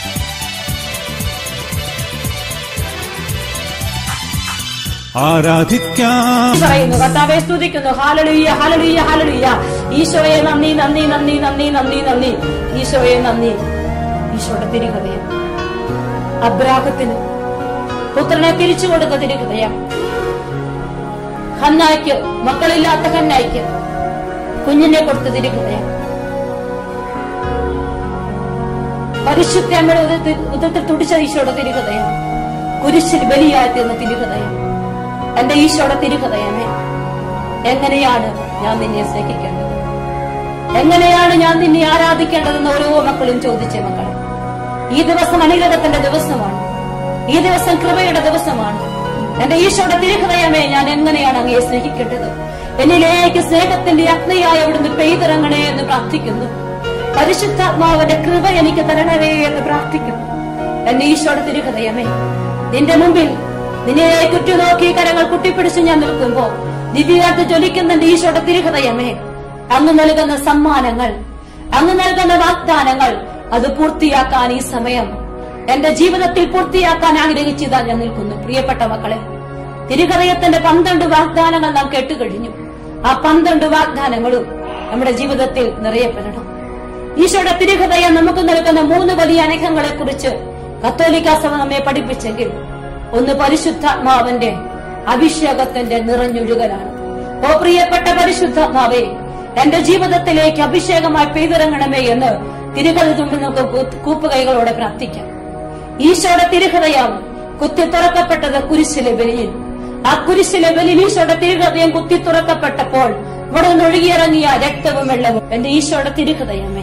Speaker 4: ആരാധിക്കാം
Speaker 3: പറയുന്നു കർത്താവെ സ്തുതിക്കുന്നു ഹാലലുയ്യ ഹാലലുയ്യ ഹാലലുയ്യ ഈശോയെ നന്ദി നന്ദി നന്ദി നന്ദി നന്ദി നന്ദി ഈശോയെ നന്ദി ഈശോയുടെ തിരുഹൃദയം അബ്രാഹത്തിന് പുത്രനെ തിരിച്ചു കൊടുത്ത തിരുഹൃദയം ഹന്നായ്ക്ക് മക്കളില്ലാത്ത ഹന്നായ്ക്ക് കുഞ്ഞിനെ കൊടുത്ത തിരുഹൃദയം പരിശുദ്ധ അമ്മയുടെ ഉദരത്തിൽ ഉദരത്തിൽ തുടിച്ച ഈശോയുടെ തിരുഹൃദയം കുരിശിൽ ബലിയായി തീർന്ന തിരുഹൃദയം എന്റെ ഈശോയുടെ തിരുഹൃദയമേ എങ്ങനെയാണ് ഞാൻ നിന്നെ സ്നേഹിക്കേണ്ടത് എങ്ങനെയാണ് ഞാൻ നിന്നെ ആരാധിക്കേണ്ടതെന്ന് ഓരോ മക്കളും ചോദിച്ചേ മക്കളെ ഈ ദിവസം അനുഗ്രഹത്തിന്റെ ദിവസമാണ് ഈ ദിവസം കൃപയുടെ ദിവസമാണ് എന്റെ ഈശോയുടെ തിരുഹൃദയമേ ഞാൻ എങ്ങനെയാണ് അങ്ങയെ സ്നേഹിക്കേണ്ടത് എന്നിലേക്ക് സ്നേഹത്തിന്റെ അഗ്നിയായ അവിടുന്ന് പെയ്തിറങ്ങണേ എന്ന് പ്രാർത്ഥിക്കുന്നു പരിശുദ്ധാത്മാവിന്റെ കൃപ എനിക്ക് തരണമേ എന്ന് പ്രാർത്ഥിക്കുന്നു എന്റെ ഈശോയുടെ തിരുഹൃദയമേ നിന്റെ മുമ്പിൽ നിന്നെ കുറ്റുനോക്കി കരങ്ങൾ കുട്ടിപ്പിടിച്ച് ഞാൻ നിൽക്കുമ്പോ ദിവ്യാർത്ഥ ജ്വലിക്കുന്ന എന്റെ ഈശോയുടെ തിരുഹൃദയമേ അങ്ങ് നൽകുന്ന സമ്മാനങ്ങൾ അങ്ങ് നൽകുന്ന വാഗ്ദാനങ്ങൾ അത് പൂർത്തിയാക്കാൻ ഈ സമയം എന്റെ ജീവിതത്തിൽ പൂർത്തിയാക്കാൻ ആഗ്രഹിച്ചതാ ഞാൻ നിൽക്കുന്നു പ്രിയപ്പെട്ട മക്കളെ തിരുഹൃദയത്തിന്റെ പന്ത്രണ്ട് വാഗ്ദാനങ്ങൾ നാം കേട്ടുകഴിഞ്ഞു ആ പന്ത്രണ്ട് വാഗ്ദാനങ്ങളും നമ്മുടെ ജീവിതത്തിൽ നിറയപ്പെടണം ഈശോയുടെ തിരുഹൃദയം നമുക്ക് നൽകുന്ന മൂന്ന് വലിയ അനുഗ്രഹങ്ങളെ കുറിച്ച് കത്തോലിക്ക സഭ നമ്മെ പഠിപ്പിച്ചെങ്കിൽ ഒന്ന് പരിശുദ്ധാത്മാവിന്റെ അഭിഷേകത്തിന്റെ നിറഞ്ഞൊഴുകലാണ് ഓ പ്രിയപ്പെട്ട പരിശുദ്ധാത്മാവേ എന്റെ ജീവിതത്തിലേക്ക് അഭിഷേകമായി പെയ്തിറങ്ങണമേ എന്ന് തിരുഹൃദയ മുമ്പിൽ നമുക്ക് കൂ- കൂപ്പുകൈകളോടെ പ്രാർത്ഥിക്കാം ഈശോയുടെ തിരുഹൃദയം കുത്തി തുറക്കപ്പെട്ടത് കുരിശിലെ ബലിയിൽ ആ കുരിശിലെ ബലിയിൽ ഈശോയുടെ തിരുഹൃദയം കുത്തി തുറക്കപ്പെട്ടപ്പോൾ ഇവിടെ നിന്ന് ഒഴുകിയിറങ്ങിയ രക്തവും വെള്ളവും എന്റെ ഈശോയുടെ തിരുഹൃദയമേ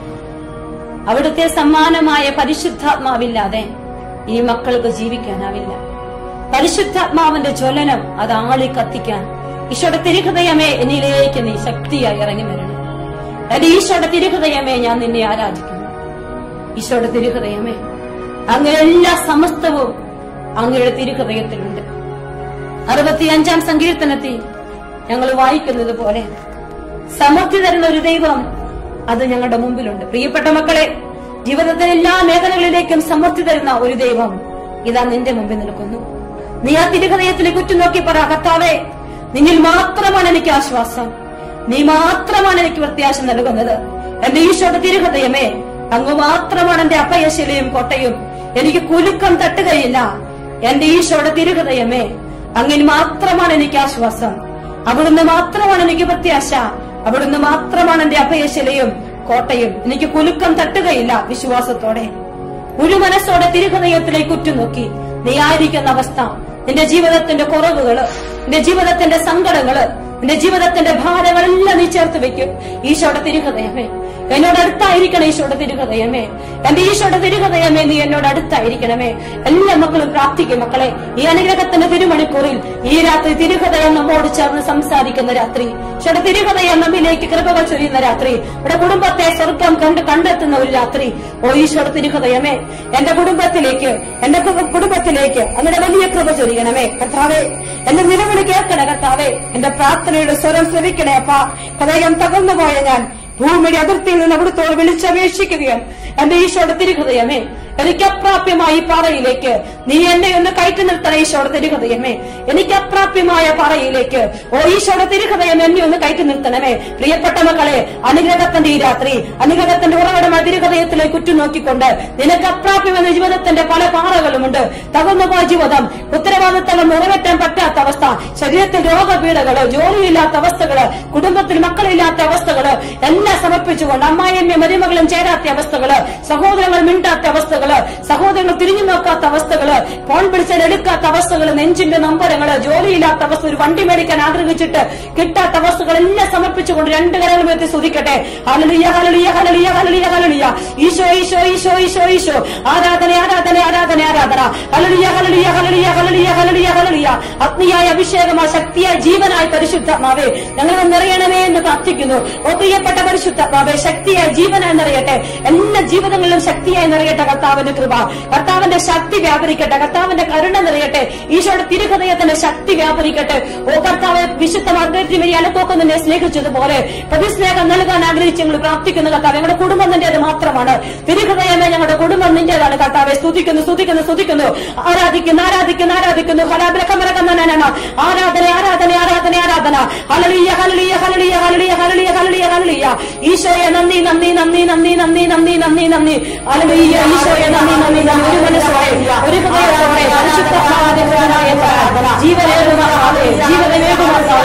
Speaker 3: അവിടുത്തെ സമ്മാനമായ പരിശുദ്ധാത്മാവില്ലാതെ ഈ മക്കൾക്ക് ജീവിക്കാനാവില്ല പരിശുദ്ധാത്മാവിന്റെ ജ്വലനം അത് ആളി കത്തിക്കാൻ ഈശോയുടെ തിരുഹൃദയമേ എന്നിലേക്ക് നീ ശക്തിയായി ഇറങ്ങി വരണം എന്റെ ഈശോയുടെ തിരുഹൃദയമേ ഞാൻ നിന്നെ ആരാധിക്കുന്നു ഈശോയുടെ തിരുഹൃദയമേ അങ്ങ് എല്ലാ സമസ്തവും അങ്ങയുടെ തിരുഹൃദയത്തിലുണ്ട് അറുപത്തിയഞ്ചാം സങ്കീർത്തനത്തിൽ ഞങ്ങൾ വായിക്കുന്നത് പോലെ സമൃദ്ധി തരുന്ന ഒരു ദൈവം അത് ഞങ്ങളുടെ മുമ്പിലുണ്ട് പ്രിയപ്പെട്ട മക്കളെ ജീവിതത്തിലെ എല്ലാ മേഖലകളിലേക്കും സമൃദ്ധി തരുന്ന ഒരു ദൈവം ഇതാ നിന്റെ മുമ്പിൽ നിൽക്കുന്നു നീ ആ തിരുഹൃദയത്തിലേക്ക് ഉറ്റുനോക്കി പറ കർത്താവേ നിന്നിൽ മാത്രമാണ് എനിക്ക് ആശ്വാസം നീ മാത്രമാണ് എനിക്ക് പ്രത്യാശ നൽകുന്നത് എന്റെ ഈശോയുടെ തിരുഹൃദയമേ അങ്ങ് മാത്രമാണ് എന്റെ അഭയശിലയും കോട്ടയും എനിക്ക് കുലുക്കം തട്ടുകയില്ല എന്റെ ഈശോയുടെ തിരുഹൃദയമേ അങ്ങിന് മാത്രമാണ് എനിക്ക് ആശ്വാസം അവിടുന്ന് മാത്രമാണ് എനിക്ക് പ്രത്യാശ അവിടുന്ന് മാത്രമാണ് എന്റെ അഭയശിലയും കോട്ടയും എനിക്ക് കുലുക്കം തട്ടുകയില്ല വിശ്വാസത്തോടെ ഒരു മനസ്സോടെ തിരുഹൃദയത്തിലേക്ക് ഉറ്റുനോക്കി നീ ആയിരിക്കുന്ന അവസ്ഥ നിന്റെ ജീവിതത്തിന്റെ കുറവുകള് നിന്റെ ജീവിതത്തിന്റെ സങ്കടങ്ങള് നിന്റെ ജീവിതത്തിന്റെ ഭാരങ്ങളെല്ലാം നീ ചേർത്ത് വെക്കും ഈശോയുടെ തിരുഹൃദയമേ എന്നോട് അടുത്തായിരിക്കണം ഈശോയുടെ തിരുഹൃദയമേ എന്റെ ഈശോയുടെ തിരുഹൃദയമേ നീ എന്നോട് അടുത്തായിരിക്കണമേ എല്ലാ മക്കളും പ്രാർത്ഥിക്കും മക്കളെ ഈ അനുഗ്രഹത്തിന്റെ തിരുമണിക്കൂറിൽ ഈ രാത്രി തിരുഹൃദയം നമ്മോട് ചേർന്ന് സംസാരിക്കുന്ന രാത്രി ഈശോയുടെ തിരുഹൃദയം നമ്മിലേക്ക് കൃപകൾ ചൊരിയുന്ന രാത്രി ഇവിടെ കുടുംബത്തെ സ്വർഗം കണ്ട് കണ്ടെത്തുന്ന ഒരു രാത്രി ഓ ഈശോയുടെ തിരുഹൃദയമേ എന്റെ കുടുംബത്തിലേക്ക് എന്റെ കു- കുടുംബത്തിലേക്ക് അങ്ങനെ വലിയ കൃപ ചൊരിയണമേ കർത്താവേ എന്റെ നിലവിളി കേൾക്കണേ കർത്താവേ എന്റെ പ്രാർത്ഥനയുടെ സ്വരം ശ്രവിക്കണേ അപ്പ ഹൃദയം തകർന്നു പോയ ഞാൻ ഭൂമിയുടെ അതിർത്തിയിൽ നിന്ന് അവിടുത്തോട് വിളിച്ചപേക്ഷിക്കുകയാണ് എന്റെ ഈശോയുടെ തിരുഹൃദയമേ എനിക്ക് അപ്രാപ്യമായ ഈ പാറയിലേക്ക് നീ എന്നെ ഒന്ന് കയറ്റി നിർത്തണ ഈശോയുടെ തിരുഹൃദയമേ എനിക്ക് അപ്രാപ്യമായ പാറയിലേക്ക് ഓ ഈശോയുടെ തിരുഹൃദയം എന്നെ ഒന്ന് കയറ്റി നിർത്തണമേ പ്രിയപ്പെട്ട മക്കളെ അനുഗ്രഹത്തിന്റെ ഈ രാത്രി അനുഗ്രഹത്തിന്റെ ഉറവിടമായ തിരുഹൃദയത്തിലേക്ക് ഉറ്റുനോക്കിക്കൊണ്ട് നിനക്ക് അപ്രാപ്യമെന്ന ജീവിതത്തിന്റെ പല പാറകളുമുണ്ട് തകർന്നുപോയ ജീവിതം ഉത്തരവാദിത്തങ്ങൾ നിറവേറ്റാൻ പറ്റാത്ത അവസ്ഥ ശരീരത്തിൽ രോഗപീഠകള് ജോലിയില്ലാത്ത അവസ്ഥകള് കുടുംബത്തിൽ മക്കളില്ലാത്ത അവസ്ഥകള് എല്ലാം സമർപ്പിച്ചുകൊണ്ട് അമ്മായിയമ്മ മരുമകളും ചേരാത്ത അവസ്ഥകള് സഹോദരങ്ങൾ മിണ്ടാത്ത അവസ്ഥകള് സഹോദരങ്ങൾ തിരിഞ്ഞു നോക്കാത്ത അവസ്ഥകള് ഫോൺ വിളിച്ചാൽ എടുക്കാത്ത അവസ്ഥകള് നെഞ്ചിന്റെ നമ്പരങ്ങള് ജോലിയില്ലാത്ത അവസ്ഥ ഒരു വണ്ടി മേടിക്കാൻ ആഗ്രഹിച്ചിട്ട് കിട്ടാത്ത അവസ്ഥകളെല്ലാം സമർപ്പിച്ചുകൊണ്ട് രണ്ട് കരകളും എത്തി സ്തുതിക്കട്ടെ ഹലലിയ ഹലലിയ ഹലലിയ ഹലലിയ ഹലലിയ ഈശോ ഈശോ ഈശോ ഈശോ ഈശോ ആരാധന ആരാധന ആരാധന ആരാധന ഹലലിയ ഹലലിയ ഹലലിയ ഹലലിയ ഹലലിയ ഹലലിയ അഗ്നിയായ അഭിഷേകമായ ശക്തിയായ ജീവനായ പരിശുദ്ധാത്മാവേ ഞങ്ങൾ നിറയണമേ എന്ന് പ്രാർത്ഥിക്കുന്നു ഓ പ്രിയപ്പെട്ട പരിശുദ്ധാത്മാവേ ശക്തിയായ ജീവനായി നിറയട്ടെ എല്ലാ ജീവിതങ്ങളിലും ശക്തിയായി നിറയട്ടെ കർത്താവിന്റെ കൃപ കർത്താവിന്റെ ശക്തി വ്യാപരിക്കട്ടെ കർത്താവിന്റെ കരുണ നിറയട്ടെ ഈശോയുടെ തിരുഹൃദയത്തിന്റെ ശക്തി വ്യാപരിക്കട്ടെ ഓ കർത്താവ് വിശുദ്ധ മാർഗരറ്റ് വഴി അലപ്പോക്കം നിന്നെ സ്നേഹിച്ചതുപോലെ പ്രതിസ്നേഹം നൽകാൻ ആഗ്രഹിച്ച് ഞങ്ങൾ പ്രാർത്ഥിക്കുന്നു കർത്താവ് ഞങ്ങളുടെ കുടുംബം നിന്റേത് മാത്രമാണ് തിരുഹൃദയമേ ഞങ്ങളുടെ കുടുംബം നിന്റേതാണ് കർത്താവെ സ്തുതിക്കുന്നു സ്തുതിക്കുന്നു സ്തുതിക്കുന്നു ആരാധിക്കുന്നു ആരാധിക്കുന്നു ആരാധിക്കുന്നു ഹലാബലക്കമലക്കമ്മനാണ് ആരാധന ആരാധന ആരാധന ആരാധന ഹലളിയ ഹലളിയ ഹലളിയ ഹലളിയ ഹലളിയ ഹലളിയ ഹലളിയ ഈശോയെ നന്ദി നന്ദി നന്ദി നന്ദി നന്ദി നന്ദി നന്ദി നന്ദി ഹലളിയ ഈശോയെ നന്ദി നന്ദി നന്ദി ഒരു മനസ്സോടെ ഒരു ഹൃദയത്തോടെ പരിശുദ്ധമായ പ്രാർത്ഥന ജീവനേകുമാറാവേ ജീവനേകുമാറാവേ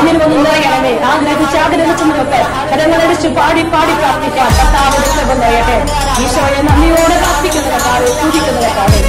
Speaker 1: എന്നിൽ വന്ന് നിറയണമേ ആഗ്രഹിച്ച് ആഗ്രഹിക്കുന്നതൊക്കെ കരങ്ങളടിച്ച് പാടി പാടി പ്രാർത്ഥിക്കാൻ കർത്താവിന്റെ കൃപ നിറയട്ടെ ഈശോയെ നന്ദിയോടെ പ്രാർത്ഥിക്കുന്നവരാണ് പൂജിക്കുന്നവരാണ്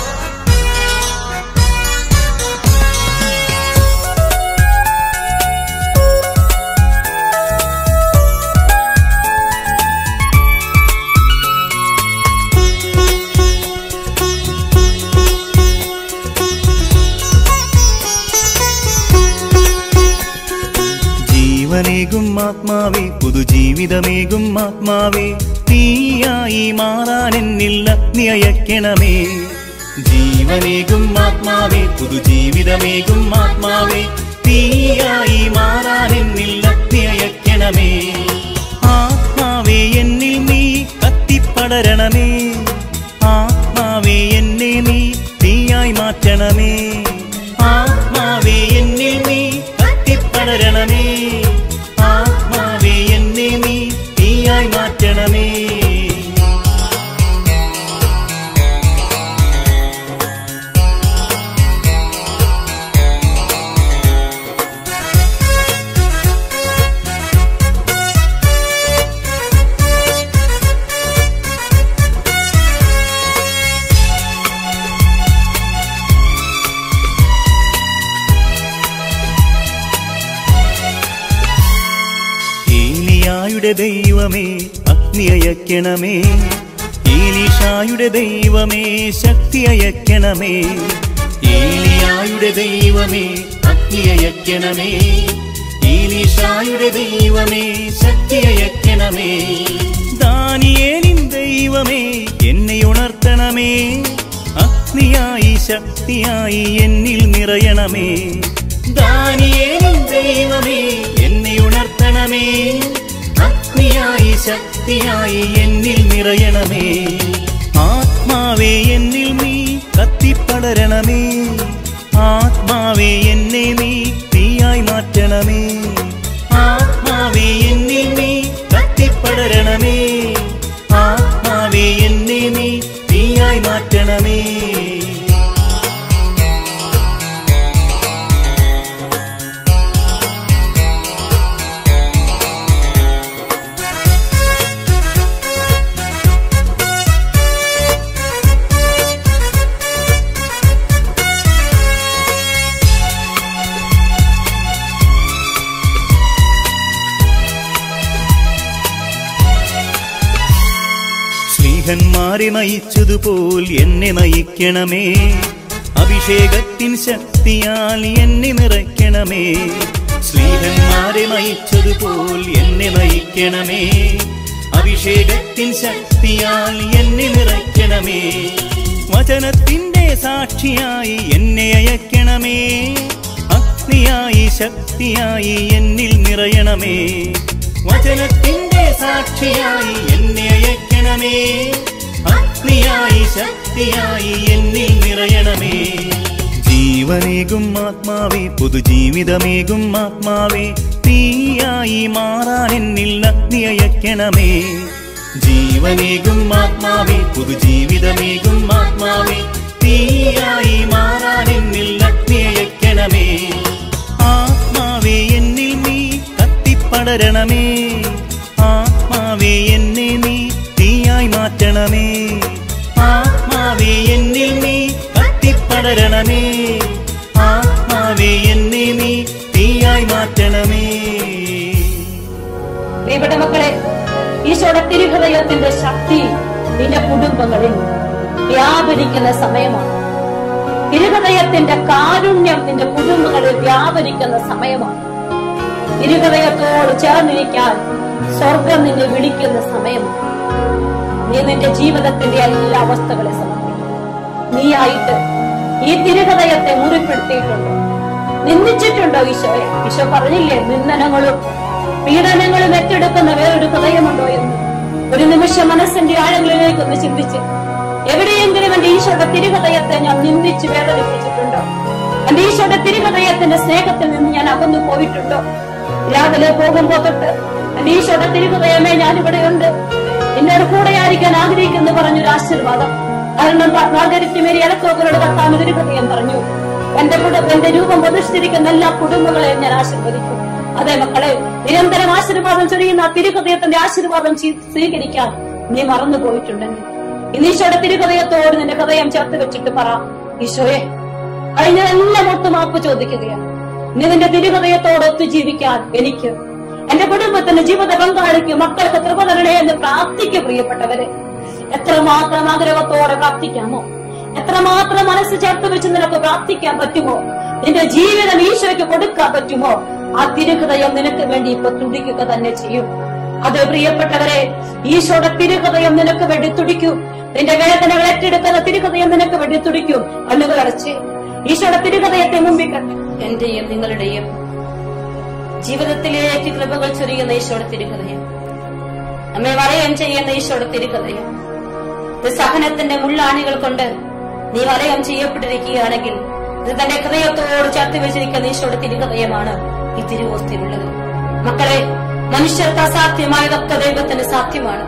Speaker 4: ജീവനേകും ആത്മാവേ പുതുജീവിതമേകും ആത്മാവേ തീയായി മാറാൻ എന്നിൽ അഗ്നി അയക്കണമേ ജീവനേകും ആത്മാവേ പുതുജീവിതമേകും ആത്മാവേ തീയായി മാറാൻ എന്നിൽ അഗ്നി അയക്കണമേ ആത്മാവേ എന്നിൽ നീ കത്തിപ്പടരണമേ ആത്മാവേ എന്നെ നീ തീയായി മാറ്റണമേ ആത്മാവേ എന്നിൽ നീ കത്തിപ്പടരണമേ ആത്മാവേ എന്നെ നീ തീയായി മാറ്റണമേ ഏലിയായുടെ ദൈവമേ അഗ്നി അയക്കണമേ ഏലീഷായുടെ ദൈവമേ ശക്തി അയക്കണമേ ഏലിയായുടെ ദൈവമേ അഗ്നി അയക്കണമേ ഏലീഷായുടെ ദൈവമേ ശക്തി അയക്കണമേ ദാനിയേലിൻ ദൈവമേ എന്നെ ഉണർത്തണമേ അഗ്നിയായി ശക്തിയായി എന്നിൽ നിറയണമേ ദാനിയേലിൻ ദൈവമേ എന്നെ ഉണർത്തണമേ അഗ്നിയായി ശക്തിയായി എന്നിൽ നിറയണമേ ആത്മാവേ എന്നിൽ നീ കത്തിപ്പടരണമേ ആത്മാവേ എന്നെ നീ തീയായി മാറ്റണമേ ആത്മാവേ എന്നിൽ നീ കത്തിപ്പടരണമേ ആത്മാവേ എന്നെ നീ തീയായി മാറ്റണമേ സ്നേഹന്മാരെ നയിച്ചതുപോൽ എന്നെ നയിക്കണമേ അഭിഷേകത്തിൻ ശക്തിയാൽ എന്നെ നിറയ്ക്കണമേ സ്നേഹന്മാരെ നയിച്ചതുപോൽ എന്നെ നയിക്കണമേ അഭിഷേകത്തിൻ ശക്തിയാൽ എന്നെ നിറയ്ക്കണമേ വചനത്തിന്റെ സാക്ഷിയായി എന്നെ അയക്കണമേ അഗ്നിയായി ശക്തിയായി എന്നിൽ നിറയണമേ വചനത്തിന്റെ സാക്ഷിയായി എന്നെ അയക്കണമേ അഗ്നിയായി ശക്തിയായി എന്നിൽ നിറയണമേ ജീവനേകും ആത്മാവേ പുതുജീവിതമേകും ആത്മാവേ തീയായി മാറാൻ എന്നിൽ അഗ്നി അയക്കണമേ ജീവനേകും ആത്മാവേ പുതുജീവിതമേകും ആത്മാവേ തീയായി മാറാൻ എന്നിൽ അഗ്നി അയക്കണമേ ആത്മാവേ എന്നിൽ നീ കത്തിപ്പടരണമേ ആത്മാവേ എന്നെ നീ തീയായി മാറ്റണമേ ആത്മാവേ എന്നിൽ നീ കത്തിപ്പടരണമേ ആത്മാവേ എന്നെ നീ തീയായി മാറ്റണമേ
Speaker 1: പ്രിയപ്പെട്ട മക്കളെ ഈശോയുടെ തിരുഹൃദയത്തിന്റെ ശക്തി നിന്റെ കുടുംബങ്ങളിൽ വ്യാപരിക്കുന്ന സമയമാണ് തിരുഹൃദയത്തിന്റെ കാരുണ്യം നിന്റെ കുടുംബങ്ങളിൽ വ്യാപരിക്കുന്ന സമയമാണ് തിരുഹൃദയത്തോട് ചേർന്നിരിക്കാൻ സ്വർഗം നിന്നെ വിളിക്കുന്ന സമയമാണ് നീ നിന്റെ ജീവിതത്തിന്റെ എല്ലാ അവസ്ഥകളെ സമർപ്പിക്കും നീയായിട്ട് ഈ തിരുഹൃദയത്തെ മുറിപ്പെടുത്തിയിട്ടുണ്ടോ നിന്ദിച്ചിട്ടുണ്ടോ ഈശോയെ ഈശോ പറഞ്ഞില്ലേ നിന്ദനങ്ങളും പീഡനങ്ങളും ഏറ്റെടുക്കുന്ന വേറൊരു ഹൃദയമുണ്ടോ എന്ന് ഒരു നിമിഷം മനസ്സിന്റെ ആഴങ്ങളിലേക്ക് ഒന്ന് ചിന്തിച്ച് എവിടെയെങ്കിലും എന്റെ ഈശോയുടെ തിരുഹൃദയത്തെ ഞാൻ നിന്ദിച്ച് വേദനിപ്പിച്ചിട്ടുണ്ടോ എന്റെ ഈശോയുടെ തിരുഹൃദയത്തിന്റെ സ്നേഹത്തിൽ നിന്ന് ഞാൻ അകന്നു പോയിട്ടുണ്ടോ രാവിലെ പോകുമ്പോ തൊട്ട് എന്റെ ഈശോയുടെ തിരുഹൃദയമേ ഞാൻ ഇവിടെയുണ്ട് എന്നോട് കൂടെയായിരിക്കാൻ ആഗ്രഹിക്കുന്നു പറഞ്ഞൊരു ആശീർവാദം കാരണം മാർഗരിറ്റുമേരി ഇലക്കോക്കരോട് കത്താൻ ഒരു ഹൃദയം പറഞ്ഞു എന്റെ കുടുംബം എന്റെ രൂപം പ്രതിഷ്ഠിരിക്കുന്ന എല്ലാ കുടുംബങ്ങളെയും ഞാൻ ആശീർവദിക്കും അതെ മക്കളെ നിരന്തരം ആശീർവാദം ചൊരിയുന്ന ആ തിരുഹൃദയത്തിന്റെ ആശീർവാദം സ്വീ- സ്വീകരിക്കാൻ നീ മറന്നു പോയിട്ടുണ്ടെങ്കിൽ ഇന്ന് ഈശോയുടെ തിരുഹൃദയത്തോട് നിന്റെ ഹൃദയം ചേർത്ത് വെച്ചിട്ട് പറ ഈശോയെ കഴിഞ്ഞതെല്ലാം ഒത്തു മാപ്പ് ചോദിക്കുകയാണ് ഇനി നിന്റെ തിരുഹൃദയത്തോട് ഒത്തു ജീവിക്കാൻ എനിക്ക് എന്റെ കുടുംബത്തിന്റെ ജീവിത പങ്കാളിക്ക് മക്കൾക്ക് കൃപ തരണേ എന്ന് പ്രാർത്ഥിക്കുക പ്രിയപ്പെട്ടവരെ എത്രമാത്രം ആഗ്രഹത്തോടെ പ്രാർത്ഥിക്കാമോ എത്രമാത്രം മനസ്സ് ചേർത്ത് വെച്ച് നിനക്ക് പ്രാർത്ഥിക്കാൻ പറ്റുമോ നിന്റെ ജീവിതം ഈശോയ്ക്ക് കൊടുക്കാൻ പറ്റുമോ ആ തിരുഹൃദയം നിനക്ക് വേണ്ടി ഇപ്പൊ തുടിക്കുക തന്നെ ചെയ്യും അത് പ്രിയപ്പെട്ടവരെ ഈശോയുടെ തിരുഹൃദയം നിനക്ക് വേണ്ടി തുടിക്കും നിന്റെ വേദനകൾ ഏറ്റെടുക്കുന്ന തിരുഹൃദയം നിനക്ക് വേണ്ടി തുടിക്കും കണ്ണുകൾ അടച്ച് ഈശോയുടെ തിരുഹൃദയത്തെ മുമ്പിൽ കണ്ട് എന്റെയും നിങ്ങളുടെയും ജീവിതത്തിലേക്ക് കൃപകൾ ചൊരിയുന്ന ഈശോയുടെ തിരുഹൃദയം നമ്മെ വലയം ചെയ്യുന്ന ഈശോയുടെ തിരുഹൃദയം ഇത് സഹനത്തിന്റെ മുള്ളാണികൾ കൊണ്ട് നീ വലയം ചെയ്യപ്പെട്ടിരിക്കുകയാണെങ്കിൽ ഇത് തന്റെ ഹൃദയത്തോട് ചേർത്ത് വെച്ചിരിക്കുന്ന ഈശോയുടെ തിരുഹൃദയമാണ് ഈ തിരുവോസ്തിയുള്ളത് മക്കളെ മനുഷ്യർക്ക് അസാധ്യമായതൊക്കെ ദൈവത്തിന് സാധ്യമാണ്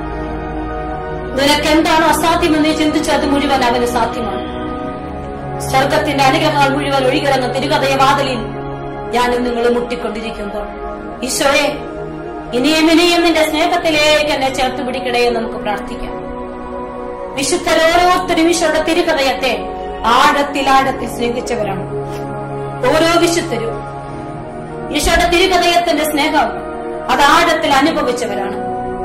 Speaker 1: നിനക്ക് എന്താണോ അസാധ്യമെന്ന് നീ ചിന്തിച്ചത് അത് മുഴുവൻ അവന് സാധ്യമാണ് സ്വർഗത്തിന്റെ അനുഗ്രഹങ്ങൾ മുഴുവൻ ഒഴുകിറങ്ങുന്ന തിരുകഥയ വാതിലിൽ ഞാനും നിങ്ങൾ മുട്ടിക്കൊണ്ടിരിക്കുമ്പോൾ ഈശോയെ ഇനിയും ഇനിയും നിന്റെ സ്നേഹത്തിലേക്ക് എന്നെ ചേർത്ത് പിടിക്കണേ എന്ന് നമുക്ക് പ്രാർത്ഥിക്കാം വിശുദ്ധരോരോരുത്തരും ഈശോയുടെ തിരുഹൃദയത്തെ ആഴത്തിൽ ആഴത്തിൽ സ്നേഹിച്ചവരാണ് ഓരോ വിശുദ്ധരും ഈശോയുടെ തിരുഹൃദയത്തിന്റെ സ്നേഹം അത് ആഴത്തിൽ അനുഭവിച്ചവരാണ്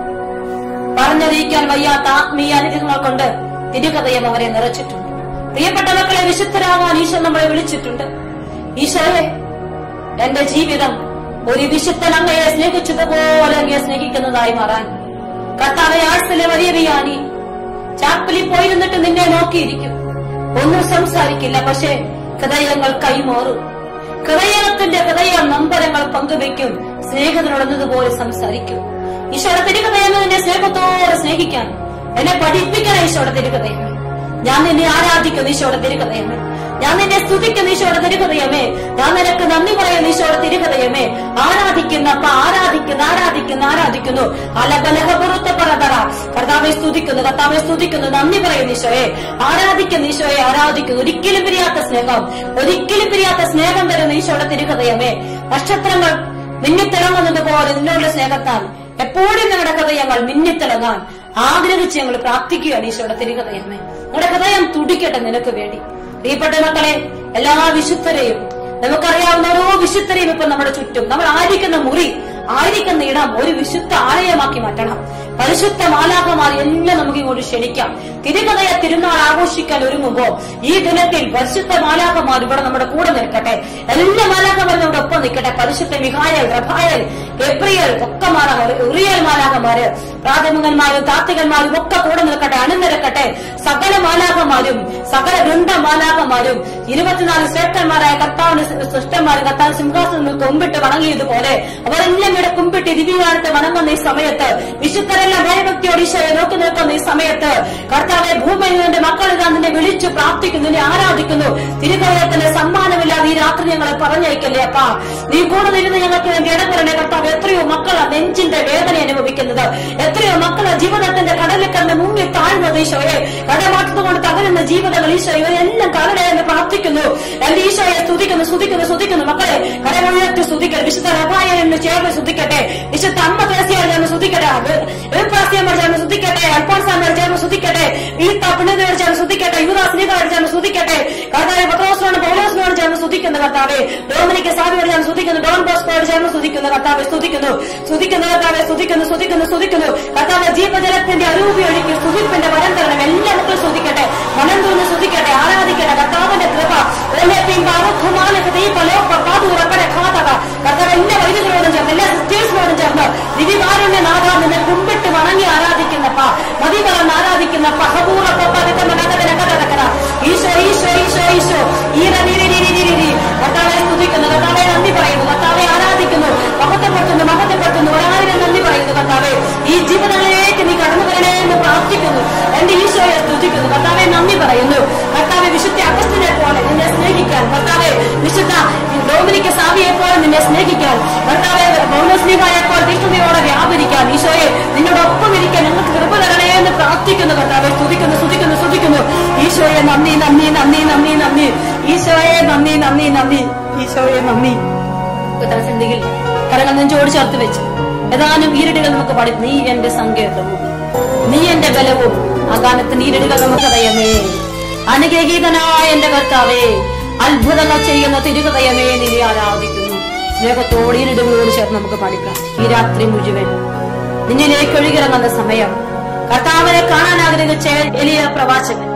Speaker 1: പറഞ്ഞറിയിക്കാൻ വയ്യാത്ത ആത്മീയ അനുഗ്രഹങ്ങൾ കൊണ്ട് തിരുഹൃദയം അവരെ നിറച്ചിട്ടുണ്ട് പ്രിയപ്പെട്ട മക്കളെ വിശുദ്ധരാകാൻ ഈശോ നമ്മളെ വിളിച്ചിട്ടുണ്ട് ഈശോയെ എന്റെ ജീവിതം ഒരു വിശുദ്ധൻ അങ്ങയെ സ്നേഹിച്ചതുപോലെ അങ്ങയെ സ്നേഹിക്കുന്നതായി മാറാൻ കർത്താവെ ആഴ്സലെ വലിയറിയാനി ചാപ്പലിൽ പോയിരുന്നിട്ട് നിന്നെ നോക്കിയിരിക്കും ഒന്നും സംസാരിക്കില്ല പക്ഷേ ഹൃദയങ്ങൾ കൈമാറും ഹൃദയത്തിന്റെ ഹൃദയ നമ്പരങ്ങൾ പങ്കുവെക്കും സ്നേഹത്തിനുള്ളതുപോലെ സംസാരിക്കും ഈശോയുടെ തിരുഹൃദയമേ നിന്നെ സ്നേഹത്തോടെ സ്നേഹിക്കാൻ എന്നെ പഠിപ്പിക്കണം ഈശോയുടെ തിരുഹൃദയമേ ഞാൻ നിന്നെ ആരാധിക്കുന്നു ഈശോയുടെ തിരുഹൃദയമേ ഞാൻ നിന്നെ സ്തുതിക്കുന്ന ഈശോയുടെ തിരുഹൃദയമേ ഞാൻ നിനക്ക് നന്ദി പറയുന്ന ഈശോയുടെ തിരുഹൃദയമേ ആരാധിക്കുന്ന അപ്പ ആരാധിക്കുന്ന ആരാധിക്കുന്ന ആരാധിക്കുന്നു അലബലഹ പുറത്ത് പറതറ കർത്താവെ സ്തുതിക്കുന്നു കർത്താവെ സ്തുതിക്കുന്നു നന്ദി പറയുന്നു ഈശോയെ ആരാധിക്കുന്ന ഈശോയെ ആരാധിക്കുന്നു ഒരിക്കലും പിരിയാത്ത സ്നേഹം ഒരിക്കലും പിരിയാത്ത സ്നേഹം തരുന്ന ഈശോയുടെ തിരുഹൃദയമേ നക്ഷത്രങ്ങൾ മിന്നിത്തിളങ്ങുന്നത് പോലെ നിന്നോട് സ്നേഹത്താൽ എപ്പോഴും ഞങ്ങളുടെ ഹൃദയങ്ങൾ മിന്നിത്തിളങ്ങാൻ ആഗ്രഹിച്ച് ഞങ്ങൾ പ്രാർത്ഥിക്കുകയാണ് ഈശോയുടെ തിരുഹൃദയമേ നിങ്ങളുടെ ഹൃദയം തുടിക്കട്ടെ നിനക്ക് വേണ്ടി പ്രിയപ്പെട്ട മക്കളെ എല്ലാ വിശുദ്ധരെയും നമുക്കറിയാവുന്ന ഓരോ വിശുദ്ധരെയും ഇപ്പൊ നമ്മുടെ ചുറ്റും നമ്മൾ ആയിരിക്കുന്ന മുറി ആയിരിക്കുന്ന ഇടം ഒരു വിശുദ്ധ ആലയമാക്കി മാറ്റണം പരിശുദ്ധ മാലാഖമാർ എല്ലാം നമുക്ക് ഇങ്ങോട്ട് ക്ഷണിക്കാം തിരുകഥയ തിരുനാൾ ആഘോഷിക്കാൻ ഒരുങ്ങുമ്പോ ഈ ദിനത്തിൽ പരിശുദ്ധ മാലാഖമാർ ഇവിടെ നമ്മുടെ കൂടെ നിൽക്കട്ടെ എല്ലാ മാലാഖമാരും നമ്മുടെ ഒപ്പം നിൽക്കട്ടെ പരിശുദ്ധ മിഹായൽ റഫായൽ എബ്രിയൽ ഒക്കെ മാലാഖമാർ ഉറിയൽ മാലാഖമാര് പ്രാഥമികന്മാരും താത്വികന്മാരും ഒക്കെ കൂടെ നിൽക്കട്ടെ അണിനിരക്കട്ടെ സകല മാലാഖമാരും സകല വൃന്ദ മാലാഖമാരും ഇരുപത്തിനാല് ശ്രേഷ്ഠന്മാരായ കർത്താവിന് സൃഷ്ടന്മാരും കർത്താവ് സിംഹാസനത്തിൽ കൊമ്പിട്ട് വണങ്ങിയതുപോലെ അവരെല്ലാം ഇവിടെ കുമ്പിട്ട് ദിവ്യകാലത്ത് വണങ്ങുന്ന ഈ സമയത്ത് വിശുദ്ധരെല്ലാം ഭയഭക്തിയോട് ഈശോയെ നോക്കി നിൽക്കുന്ന ഈ സമയത്ത് കർത്താവെ ഭൂമിയിൽ നിന്റെ മക്കൾ ഇതാ നിന്നെ വിളിച്ചു പ്രാർത്ഥിക്കുന്നു നിന്നെ ആരാധിക്കുന്നു തിരുകലയത്തിന്റെ സമ്മാനമില്ലാതെ ഈ രാത്രി ഞങ്ങളെ പറഞ്ഞയക്കല്ലേ അപ്പാ നീ കൂടെ നിന്ന് ഞങ്ങൾക്ക് വേണ്ടി ഇടപെടണേ കർത്താവ് എത്രയോ മക്കളാ നെഞ്ചിന്റെ വേദന അനുഭവിക്കുന്നത് എത്രയോ മക്കളാ ജീവിതത്തിന്റെ കടലിൽ കണ്ട് മുങ്ങി താഴ്ന്നത് ഈശോയെ കടമാറ്റത് കൊണ്ട് തകരുന്ന ജീവിതങ്ങൾ ഈശോ ഇവരെല്ലാം കടലെ എന്ന് പ്രാർത്ഥിക്കുന്നു എന്റെ ഈശോയെ സ്തുതിക്കുന്നു സ്തുതിക്കുന്നു സ്തുതിക്കുന്നു മക്കളെ കടമുഴത്ത് സ്തുതിക്കട്ടെ വിശുദ്ധ റബായ എന്ന് ചേർന്ന് സ്തുതിക്കട്ടെ വിശുദ്ധ അമ്മ ത്രേസ്യാൽ ചേർന്ന് സ്തുതിക്കട്ടെ എഴുപ്രാസ്യമ്മ ചേർന്ന് സ്തുതിക്കട്ടെ അൽഫോൺസാമ്മ ചേർന്ന് സ്തുതിക്കട്ടെ ഈ തപ്പിണതോട് ചേർന്ന് സ്തുതിക്കട്ടെ യുവദാസ്നികളോട് ചേർന്ന് സ്തുതിക്കട്ടെ കർത്താവ് പത്രോസിനോട് പൗലോസിനോട് ചേർന്ന് സ്തുതിക്കുന്നു കർത്താവെ ഡോമിനിക്ക് സാബിയോട് ചേർന്ന് സ്തുതിക്കുന്നു ഡോൺ ബോസ്കോയോട് ചേർന്ന് സ്തുതിക്കുന്നു കർത്താവെ സ്തുതിക്കുന്നു സ്തുതിക്കുന്നു കർത്താവെ സ്തുതിക്കുന്നു സ്തുതിക്കുന്നു സ്തുതിക്കുന്നു കർത്താവ് ജീവജലത്തിന്റെ അരൂപി ഒഴുക്കി സ്തുതിപ്പിന്റെ വരം തരണം എല്ലാ മക്കളും സ്തുതിക്കട്ടെ മനം തോന്നി സ്തുതിക്കട്ടെ ആരാധിക്കട്ടെ കർത്താവിന്റെ കൃപ ഓലപ്പിൻ പാവക്കുമാനക്ക് തീ പലോ പാതു ഉറക്കടെ ഖാതക കർത്താവ് എല്ലാ വൈദ്യുതികളോടും ചേർന്ന് എല്ലാ സിസ്റ്റേഴ്സിനോടും ചേർന്ന് ദിവ്യകാരുണ്യ നാഥ നിന്നെ കുമ്പിട്ട് വണങ്ങി ആരാധിക്കുന്നപ്പ മതി പറഞ്ഞ് ആരാധിക്കുന്നപ്പ ഹബൂറ ഈശോ ഈശോ ഈശോ ഈശോ ഈര നീരി കർത്താവെ സ്തുതിക്കുന്നു കർത്താവെ നന്ദി പറയുന്നു കർത്താവെ ആരാധിക്കുന്നു മഹത്വപ്പെടുത്തുന്നു മഹത്വപ്പെടുത്തുന്നു ഒരായിരം നന്ദി പറയുന്നു കർത്താവെ ഈ ജീവിതങ്ങളിലേക്ക് നീ കടന്നു വരണേ എന്ന് പ്രാർത്ഥിക്കുന്നു എന്റെ ഈശോയെ സ്തുതിക്കുന്നു കർത്താവെ നന്ദി പറയുന്നു കർത്താവെ വിശുദ്ധ അഗസ്റ്റിനെ പോലെ നിന്നെ സ്നേഹിക്കാൻ കർത്താവെ വിശുദ്ധ ഡോമിനിക്ക് സാവിയെ പോലെ നിന്നെ സ്നേഹിക്കാൻ കർത്താവെ പൗലോസ്ലിഹായെ പോലെ തീഷ്ണതയോടെ വ്യാപരിക്കാൻ ഈശോയെ നിന്നോടൊപ്പം ഇരിക്കാൻ ഞങ്ങൾക്ക് കൃപ തരണേ എന്ന് പ്രാർത്ഥിക്കുന്നു കർത്താവെ സ്തുതിക്കുന്നു സ്തുതിക്കുന്നു സ്തുതിക്കുന്നു ഈശോയെ നന്ദി നന്ദി നന്ദി നന്ദി നന്ദി ഈശോയെ നന്ദി നന്ദി നന്ദി ഈശോയെ നന്ദി ചിന്തയിൽ കരങ്ങൾ നെഞ്ചോട് ചേർത്ത് വെച്ച് ഏതാനും ഈരടികൾ നമുക്ക് പാടി നീ എന്റെ സങ്കേതവും നീ എന്റെ ബലവും ആ ഗാനത്തിന്റെ ഈരടികൾ നമുക്ക് ദയമേ അനുഗ്രഹീതനായ എന്റെ കർത്താവേ അത്ഭുതങ്ങൾ ചെയ്യുന്ന തിരുഹൃദയമേ നിന്നെ ആരാധിക്കുന്നു സ്നേഹത്തോട് ഈരടികളോട് ചേർന്ന് നമുക്ക് പഠിക്കാം ഈ രാത്രി മുഴുവൻ നിന്നിലേക്ക് ഒഴുകിറങ്ങുന്ന സമയം കർത്താവിനെ കാണാൻ ആഗ്രഹിച്ച എലിയ പ്രവാചകൻ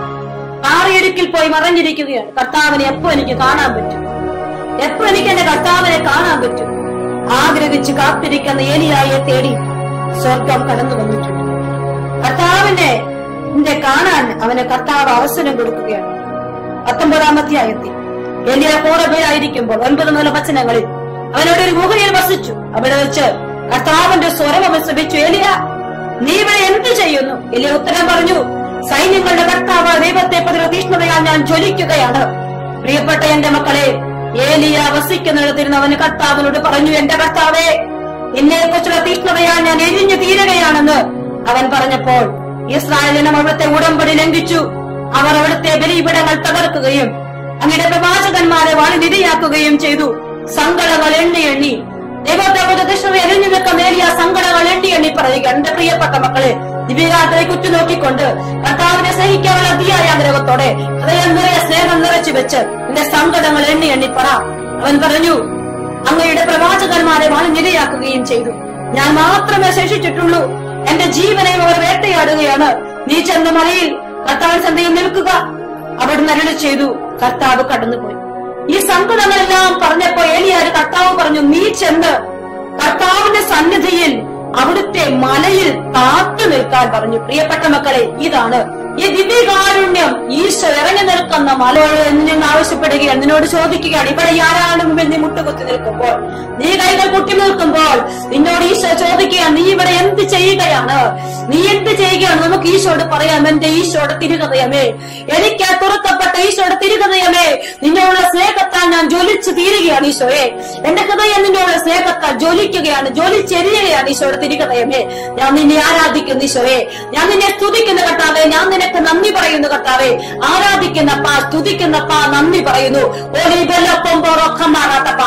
Speaker 1: ആറിയടുക്കിൽ പോയി മറഞ്ഞിരിക്കുകയാണ് കർത്താവിനെ എപ്പോ എനിക്ക് കാണാൻ പറ്റും എപ്പോ എനിക്ക് എന്റെ കർത്താവിനെ കാണാൻ പറ്റും ആഗ്രഹിച്ച് കാത്തിരിക്കുന്ന ഏലിയായെ തേടി സ്വർഗം കടന്നു വന്നിട്ടുണ്ട് കർത്താവിനെ എന്റെ കാണാൻ അവന് കർത്താവ് അവസരം കൊടുക്കുകയാണ് പത്തൊമ്പതാം അധ്യായത്തിൽ ഏലിയ കോറബയിലായിരിക്കുമ്പോൾ ഒൻപത് മുതൽ വചനങ്ങളിൽ അവനോട് ഒരു ഗുഹയിൽ വസിച്ചു അവിടെ വെച്ച് കർത്താവിന്റെ സ്വരം അവൻ ശ്രമിച്ചു ഏലിയ നീ ഇവിടെ എന്ത് ചെയ്യുന്നു എലിയ ഉത്തരം പറഞ്ഞു സൈന്യങ്ങളുടെ കർത്താവ് ദൈവത്തെ പ്രതി തീഷ്ണതയാൽ ഞാൻ ജ്വലിക്കുകയാണ് പ്രിയപ്പെട്ട എന്റെ മക്കളെ ഏലിയ വസിക്കുന്നിടത്തിരുന്ന് അവന് കർത്താവിനോട് പറഞ്ഞു എന്റെ കർത്താവേ എന്നെ കുറിച്ചുള്ള തീഷ്ണതയാൽ ഞാൻ എരിഞ്ഞു തീരുകയാണെന്ന് അവൻ പറഞ്ഞപ്പോൾ ഇസ്രായേലിനും അവിടുത്തെ ഉടമ്പടി ലംഘിച്ചു അവർ അവിടുത്തെ ബലിപിടങ്ങൾ തകർക്കുകയും അങ്ങയുടെ പ്രവാചകന്മാരെ വാളിനിരയാക്കുകയും ചെയ്തു സങ്കടങ്ങൾ എണ്ണി എണ്ണി ദൈവത്തെ പ്രതിഷ്ഠ എരിഞ്ഞു നിൽക്കുന്ന ഏലിയ സങ്കടങ്ങൾ എണ്ണി എണ്ണി പറയുക എന്റെ പ്രിയപ്പെട്ട മക്കളെ ദിവ്യകാലത്തേക്ക് ഉറ്റുനോക്കിക്കൊണ്ട് കർത്താവിനെ സ്നേഹിക്കാനുള്ള അതിയായ ആഗ്രഹത്തോടെ ഹൃദയം നിറയെ സ്നേഹം നിറച്ചു വെച്ച് എന്റെ സങ്കടങ്ങൾ എണ്ണി എണ്ണി പറ അവൻ പറഞ്ഞു അങ്ങയുടെ പ്രവാചകന്മാരെ വാളിനിരയാക്കുകയും ചെയ്തു ഞാൻ മാത്രമേ ശേഷിച്ചിട്ടുള്ളൂ എന്റെ ജീവനെയും അവർ വേട്ടയാടുകയാണ് നീ ചെന്ന മലയിൽ കർത്താവ് സന്ധ്യയിൽ നിൽക്കുക അവിടുന്ന് അരുളി ചെയ്തു കർത്താവ് കടന്നുപോയി ഈ സങ്കടങ്ങളെല്ലാം പറഞ്ഞപ്പോ ഏലിയാര് കർത്താവ് പറഞ്ഞു നീ ചെന്ന് കർത്താവിന്റെ സന്നിധിയിൽ അവിടുത്തെ മലയിൽ കാത്തു നിൽക്കാൻ പറഞ്ഞു പ്രിയപ്പെട്ട മക്കളെ ഇതാണ് ഈ ദിവ്യകാരുണ്യം ഈശോ ഇറങ്ങി നിൽക്കുന്ന മലയോട് നിന്ന് ആവശ്യപ്പെടുകയാണ് നിന്നോട് ചോദിക്കുകയാണ് ഇവിടെ ആരാണ് മുമ്പിൽ നീ മുട്ടുകുത്തി നിൽക്കുമ്പോൾ നീ കൈകൾ കുട്ടി നിൽക്കുമ്പോൾ നിന്നോട് ഈശോ ചോദിക്കുകയാണ് നീ ഇവിടെ എന്ത് ചെയ്യുകയാണ് നീ എന്ത് ചെയ്യുകയാണ് നമുക്ക് ഈശോട് പറയാം എന്റെ ഈശോയുടെ തിരുഹൃദയമേ എനിക്ക് തുറക്കപ്പെട്ട ഈശോയുടെ തിരുഹൃദയമേ നിന്നോടുള്ള സ്നേഹത്താൽ ഞാൻ ജ്വലിച്ചു തീരുകയാണ് ഈശോയെ എന്റെ ഹൃദയം നിന്നോടുള്ള സ്നേഹത്താൽ ജ്വലിക്കുകയാണ് ജ്വലിച്ചെരിയുകയാണ് ഈശോയുടെ തിരുഹൃദയമേ ഞാൻ നിന്നെ ആരാധിക്കുന്നു ഈശോയെ ഞാൻ നിന്നെ സ്തുതിക്കുന്ന കർത്താവേ ഞാൻ നിനക്ക് നന്ദി പറയുന്നു കർത്താവേ ആരാധിക്കുന്ന പാ സ്തുതിക്കുന്ന പാ നന്ദി പറയുന്നു ഓലി ബെല്ലപ്പം പോറൊക്കമാറാത്തപ്പ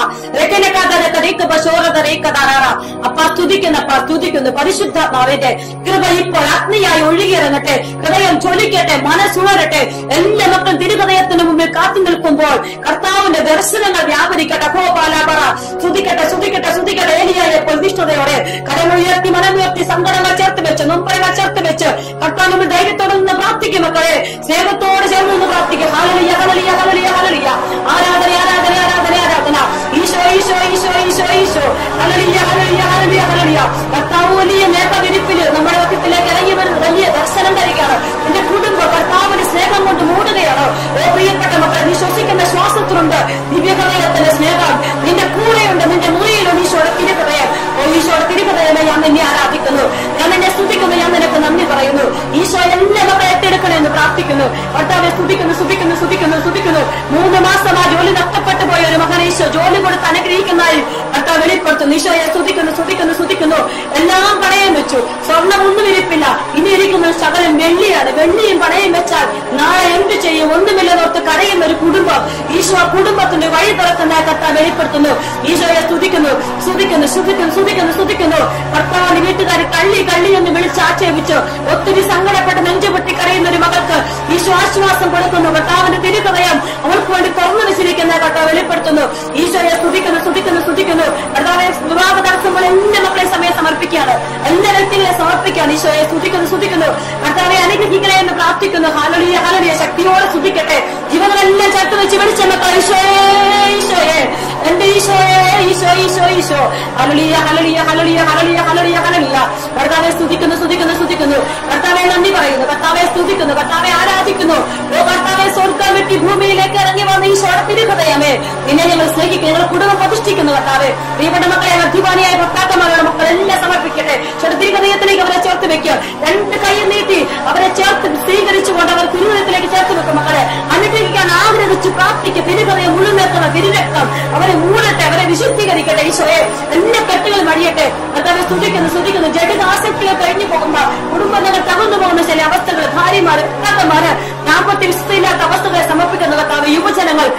Speaker 1: അപ്പ സ്തുതിക്കുന്ന പാ സ്തുതിക്കുന്നു പരിശുദ്ധാത്മാവിന്റെ കൃപ ഇപ്പോൾ അഗ്നിയായി ഒഴുകിയിറങ്ങട്ടെ ഹൃദയം ജ്വലിക്കട്ടെ മനസ്സുണരട്ടെ എല്ലാ മക്കളും തിരുഹൃദയത്തിന് മുമ്പിൽ കാത്തു നിൽക്കുമ്പോൾ കർത്താവിന്റെ ദർശനങ്ങൾ വ്യാപരിക്കട്ടെ ഹോ പാലാപറ സ്തുതിക്കട്ടെ സ്തുതിക്കട്ടെ സ്തുതിക്കട്ടെ ഏലിയായ പ്രതിഷ്ഠതയോടെ കരമുയർത്തി മനമുയർത്തി സങ്കടങ്ങൾ ചേർത്ത് വെച്ച് നൊമ്പരങ്ങൾ ചേർത്ത് വെച്ച് കർത്താവിന് ധൈര്യത്തോടെ നിന്ന് പ്രാർത്ഥിക്കും മക്കളെ സ്നേഹത്തോടെ ചേർന്ന് നിന്ന് പ്രാർത്ഥിക്കും ഹലലിയ ഹലലിയ ഹലലിയ ഹലലിയ ആരാധന ആരാധന ആരാധന ആരാധന ഈശോ ഈശോ ഈശോ ഈശോ ഈശോ ഹലലിയ ഹലലിയ ഹലലിയ ഹലലിയ കർത്താവ് വലിയ നേട്ടവിരിപ്പില് നമ്മുടെ വക്കത്തിലേക്ക് ഇറങ്ങി വരുന്ന വലിയ ദർശനം തരികയാണ് നിന്റെ കുടുംബം കർത്താവിന് സ്നേഹം കൊണ്ട് മൂടുകയാണ് ഓ പ്രിയപ്പെട്ട മക്കൾ നീ ശ്വസിക്കുന്ന ശ്വാസത്തിലുണ്ട് ദിവ്യഹൃദയത്തിന്റെ സ്നേഹം നിന്റെ കൂടെയുണ്ട് നിന്റെ മുറിയിലുണ്ട് ഈശോയുടെ തിരുഹൃദയം ഓ ഈശോയുടെ തിരുഹൃദയമേ ഞാൻ നിന്നെ ആരാധിക്കുന്നു ഞാൻ നിന്നെ സ്തുതിക്കുന്നു ഞാൻ നിനക്ക് നന്ദി പറയുന്നു ഈശോ എല്ലാ മക്കളെ ഏറ്റെടുക്കണമെന്ന് പ്രാർത്ഥിക്കുന്നു കർത്താവെ സ്തുതിക്കുന്നു സ്തുതിക്കുന്നു സ്തുതിക്കുന്നു സ്തുതിക്കുന്നു മൂന്ന് മാസം ആ ജോലി നഷ്ടപ്പെട്ടു പോയ ഒരു മകൻ ഈശോ ജോലി കൊടുത്ത് അനുഗ്രഹിക്കുന്നതായി കർത്താവ് വെളിപ്പെടുത്തുന്നു ഈശോയെ സ്തുതിക്കുന്നു സ്തുതിക്കുന്നു സ്തുതിക്കുന്നു എല്ലാം പണയം വെച്ചു സ്വർണം ഒന്നും ഇരിപ്പില്ല ഇനി ഇരിക്കുന്ന ശകലം വെള്ളിയാണ് വെള്ളിയും പണയം വെച്ചാൽ നാളെ എന്ത് ചെയ്യും ഒന്നുമില്ലെന്നോർത്ത് കരയുന്ന ഒരു കുടുംബം ഈശോ ആ കുടുംബത്തിന്റെ വഴി തുറക്കുന്ന കർത്താവ് വെളിപ്പെടുത്തുന്നു ഈശോയെ സ്തുതിക്കുന്നു സ്തുതിക്കുന്നു സ്തുതിക്കുന്നു സ്തുതിക്കുന്നു സ്തുതിക്കുന്നു കർത്താവിന്റെ വീട്ടുകാർ കള്ളി കള്ളി എന്ന് വിളിച്ച് ആക്ഷേപിച്ചു ഒത്തിരി സങ്കടപ്പെട്ട് നെഞ്ചുപൊട്ടി കരയുന്ന ഒരു മകൾക്ക് ഈശോ ആശ്വാസം കൊടുക്കുന്നു കർത്താവിന്റെ തിരുഹൃദയം അവൾക്ക് വേണ്ടി തുറന്നു വെച്ചിരിക്കുന്ന കർത്താവ് വെളിപ്പെടുത്തുന്നു ഈശോയെ സ്തുതിക്കുന്നു സ്തുതിക്കുന്നു സ്തുതിക്കുന്നു കർത്താവെ വിവാഹ തടസ്സങ്ങൾ എല്ലാ മക്കളെ സമയം സമർപ്പിക്കുകയാണ് എല്ലാ വ്യക്തികളെ സമർപ്പിക്കുകയാണ് ഈശോയെ സ്തുതിക്കുന്നു സ്തുതിക്കുന്നു കർത്താവെ അനുഗ്രഹിക്കണേ എന്ന് പ്രാർത്ഥിക്കുന്നു ഹാലലിയ ഹാലലിയ ശക്തിയോടെ സ്തുതിക്കട്ടെ ജീവനെല്ലാം ചേർത്ത് വെച്ച് വിളിച്ച മക്കൾ ഈശോയെ ഈശോയെ എന്റെ ഈശോയെ ഈശോ ഈശോ ഈശോ ഹലലിയ ഹലലിയ ഹലലിയ ഹലലിയ ഹലലിയ ഹലലിയ കർത്താവെ സ്തുതിക്കുന്നു സ്തുതിക്കുന്നു സ്തുതിക്കുന്നു കർത്താവെ നന്ദി പറയുന്നു കർത്താവെ സ്തുതിക്കുന്നു കർത്താവെ ആരാധിക്കുന്നു ഓ കർത്താവെ സ്വർഗം വെട്ടി ഭൂമിയിലേക്ക് ഇറങ്ങി വന്ന ഈശോയുടെ തിരുഹൃദയമേ നിന്നെ ഞങ്ങൾ സ്നേഹിക്കുന്നു ഞങ്ങൾ കുടുംബം പ്രതിഷ്ഠിക്കുന്നു കർത്താവെ പ്രിയപ്പെട്ട മക്കളെ അധ്വാനിയായ ഭർത്താക്കന്മാരുടെ മക്കളെല്ലാം സമർപ്പിക്കട്ടെ ഈശോയുടെ തിരുഹൃദയത്തിലേക്ക് അവരെ ചേർത്ത് വെക്കുക രണ്ട് കൈ നീട്ടി അവരെ ചേർത്ത് സ്വീകരിച്ചുകൊണ്ട് അവർ തിരുഹൃദയത്തിലേക്ക് ചേർത്ത് വെക്കും മക്കളെ അനുഗ്രഹിക്കാൻ ആഗ്രഹിച്ച് പ്രാർത്ഥിക്കുക തിരുഹൃദയം മുഴുവൻ തിരുരക്തം അവരെ മൂടട്ടെ അവരെ വിശുദ്ധീകരിക്കട്ടെ ഈശോയെ എല്ലാ കെട്ടുകൾ മടിയട്ടെ കർത്താവെ സ്തുതിക്കുന്നു സ്തുതിക്കുന്നു ജഡിത ആസക്തികൾ കഴിഞ്ഞു പോകുമ്പോ കുടുംബങ്ങൾ തകർന്നു പോകുന്ന ചില അവസ്ഥകൾ ഭാര്യമാര് ഭർത്താക്കന്മാര് ദാമ്പത്യ വിശുദ്ധയില്ലാത്ത അവസ്ഥകളെ സമർപ്പിക്കുന്ന കർത്താവ് യുവജനങ്ങൾ കർത്താവെ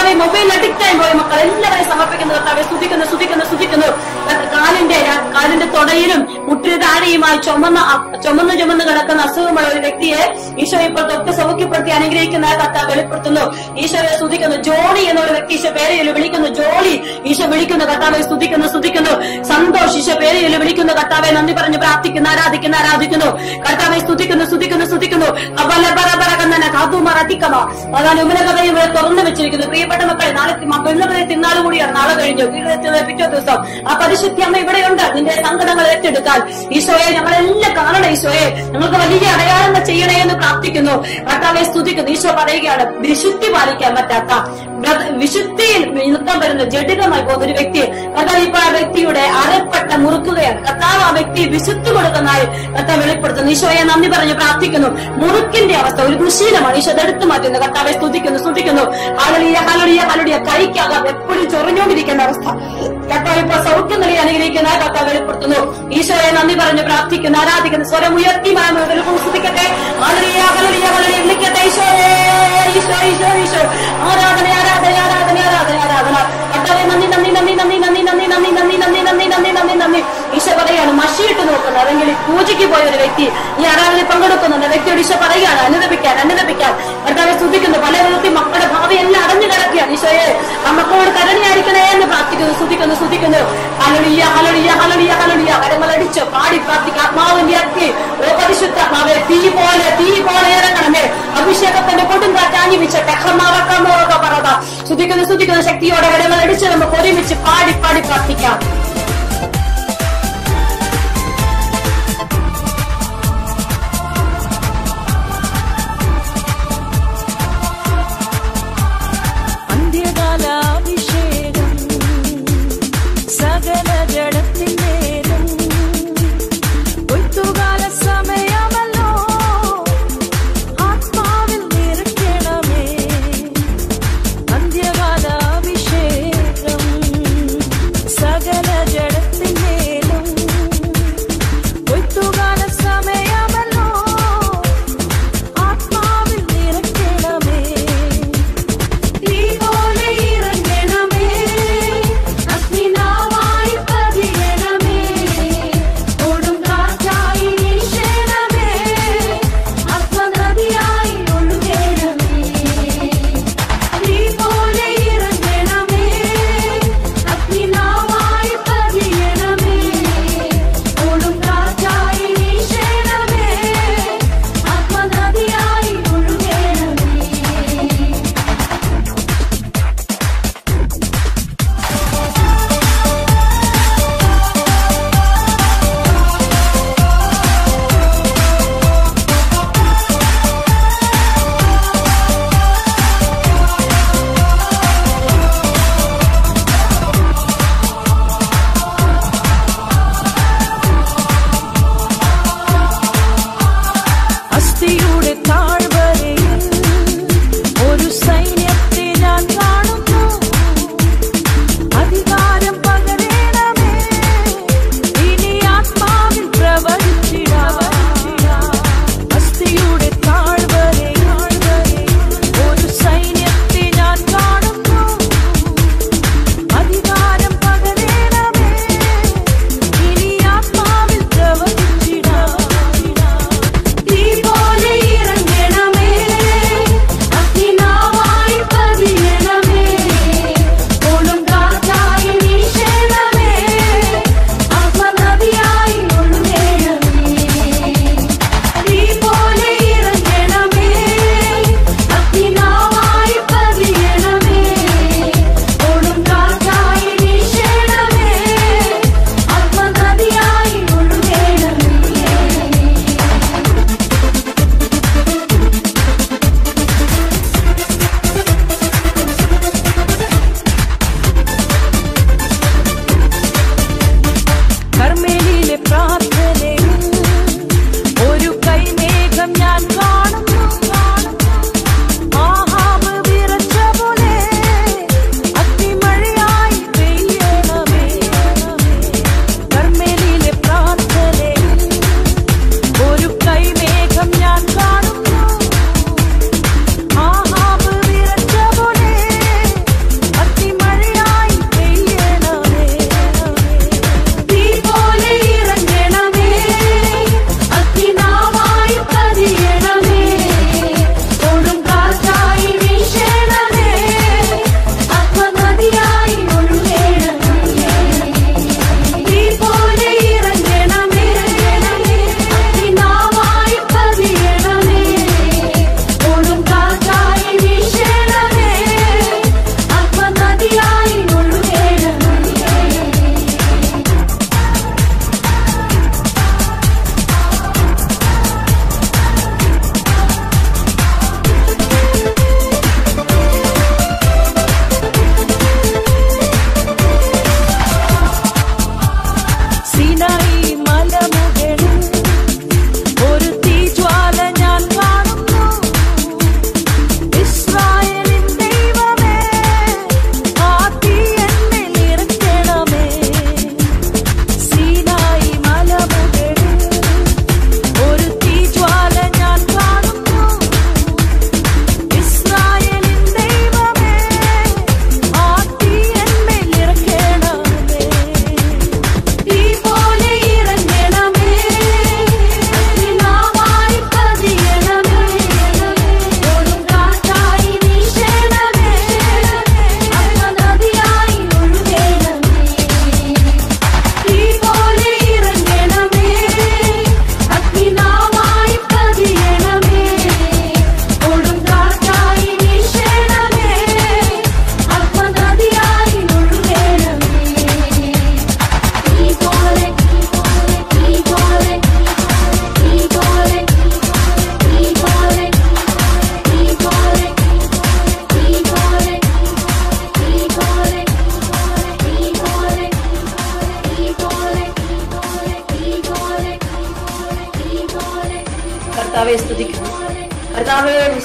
Speaker 1: കർത്താവെ മൊബൈൽ അഡിക്റ്റ് ആയി പോയ മക്കൾ എല്ലാവരെയും സമർപ്പിക്കുന്നു കർത്താവെ സ്തുതിക്കുന്നു സ്തുതിക്കുന്നു സ്തുതിക്കുന്നു കാലിന്റെ ര- കാലിന്റെ തൊടയിലും മുട്ടിന് താഴെയുമായി ചുമന്ന അ- ചുമന്ന് ചുമന്ന് കിടക്കുന്ന അസുഖമുള്ള ഒരു വ്യക്തിയെ ഈശോ ഇപ്പോൾ തൊട്ട് സൗഖ്യപ്പെടുത്തി അനുഗ്രഹിക്കുന്ന കർത്താവ് വെളിപ്പെടുത്തുന്നു ഈശോയെ സ്തുതിക്കുന്നു ജോളി എന്നൊരു വ്യക്തി ഈശോ പേരയിൽ വിളിക്കുന്നു ജോളി ഈശോ വിളിക്കുന്നു കർത്താവെ സ്തുതിക്കുന്നു സ്തുതിക്കുന്നു സന്തോഷ് ഈശോ പേരയിൽ വിളിക്കുന്നു കർത്താവെ നന്ദി പറഞ്ഞ് പ്രാർത്ഥിക്കുന്നു ആരാധിക്കുന്നു ആരാധിക്കുന്നു കർത്താവെ സ്തുതിക്കുന്നു സ്തുതിക്കുന്നു സ്തുതിക്കുന്നു അബല ബറ ബറ കന്നന കാതു മറട്ടിക്കമ അതാണ് ഉമലകഥയും ഇവിടെ തുറന്നു വെച്ചിരിക്കുന്നു പ്രിയപ്പെട്ട മക്കളെ നാളെ പെണ്ണുകളെ തിന്നാൾ കൂടിയാണ് നാളെ കഴിഞ്ഞു വീട്ടിലെത്തുന്ന പിറ്റേ ദിവസം ആ പരിശുദ്ധി അമ്മ ഇവിടെയുണ്ട് നിന്റെ സങ്കടങ്ങൾ ഏറ്റെടുക്കാൻ ഈശോയെ ഞങ്ങളെല്ലാം കാണണം ഈശോയെ ഞങ്ങൾക്ക് വലിയ അടയാളങ്ങൾ ചെയ്യണേ എന്ന് പ്രാർത്ഥിക്കുന്നു കർത്താവെ സ്തുതിക്കുന്നു ഈശോ പറയുകയാണ് വിശുദ്ധി പാലിക്കാൻ പറ്റാത്ത വ്രത- വിശുദ്ധിയിൽ നിർത്താൻ വരുന്ന ജഡികമായി പോകുന്ന ഒരു വ്യക്തി കർത്താവ് ഇപ്പൊ ആ വ്യക്തിയുടെ അരപ്പട്ട മുറുക്കുകയാണ് കർത്താവ് ആ വ്യക്തി വിശുദ്ധി കൊടുക്കുന്നതായി കർത്താവ് വെളിപ്പെടുത്തുന്നു ഈശോയെ നന്ദി പറഞ്ഞ് പ്രാർത്ഥിക്കുന്നു മുറുക്കിന്റെ അവസ്ഥ ഒരു ദുശീലമാണ് ഈശോ അതെടുത്തു മാറ്റുന്നു കർത്താവെ സ്തുതിക്കുന്നു സ്തുതിക്കുന്നു ഹലളിയ ഹലളിയ ഹലളിയ കൈക്കകം എപ്പോഴും ചൊറിഞ്ഞുകൊണ്ടിരിക്കുന്ന അവസ്ഥ കർത്താവ് ഇപ്പൊ സൗഖ്യം നൽകി അനുഗ്രഹിക്കുന്ന കർത്താവ് വെളിപ്പെടുത്തുന്നു ഈശോയെ നന്ദി പറഞ്ഞ് പ്രാർത്ഥിക്കുന്നു ആരാധിക്കുന്നു സ്വരം ഉയർത്തി മാമുകൾ സ്തുതിക്കട്ടെ ഹലളിയ ഹലളിയ ഹലളിയ വിളിക്കട്ടെ ഈശോയെ ഈശോ ഈശോ ഈശോ ആരാധന ആരാധന ആരാധന ആരാധന ആരാധന കർത്താവെ നന്ദി നന്ദി നന്ദി നന്ദി നന്ദി നന്ദി നന്ദി നന്ദി നന്ദി നന്ദി നന്ദി നന്ദി നന്ദി ഈശോ പറയാണ് മഷിയിട്ട് നോക്കുന്നത് അല്ലെങ്കിൽ പൂജയ്ക്ക് പോയ ഒരു വ്യക്തി ഈ ആരാധനയിൽ പങ്കെടുക്കുന്നുണ്ട് ആ വ്യക്തിയോട് ഈശോ പറയുകയാണ് അനുദപിക്കാൻ അനുദപിക്കാൻ കർത്താവെ സ്തുതിക്കുന്നു പല വിധത്തിൽ മക്കളുടെ ഭാവി എല്ലാം അടഞ്ഞു കിടക്കുകയാണ് ഈശോയെ ആ മക്കളോട് കരുണയായിരിക്കണേ എന്ന് പ്രാർത്ഥിക്കുന്നു സ്തുതിക്കുന്നു സ്തുതിക്കുന്നു ഹലളിയ ഹലളിയ ഹലളിയ ഹലളിയ കരങ്ങളടിച്ച് പാടി പ്രാർത്ഥിക്കുക ആത്മാവിന്റെ അഗ്നി ഓ പരിശുദ്ധാത്മാവെ തീ പോലെ തീ പോലെ ഇറങ്ങണമേ അഭിഷേകത്തിന്റെ കൊടും കാറ്റാഞ്ഞു വെച്ചട്ടെ ഹമാവക്കമോക പറത സ്തുതിക്കുന്നു സ്തുതിക്കുന്ന ശക്തിയോടെ കരങ്ങൾ അടിച്ച് നമുക്ക് ഒരുമിച്ച് പാടി പാടി പ്രാർത്ഥിക്കാം
Speaker 5: അന്ത്യകാലാഭിഷേകം സകല ജഡത്തിന്മേലും കൊയ്ത്തുകാല സമയമല്ലോ ആത്മാവിൽ നിറയ്ക്കണമേ അന്ത്യകാലാഭിഷേകം സകല ജഡ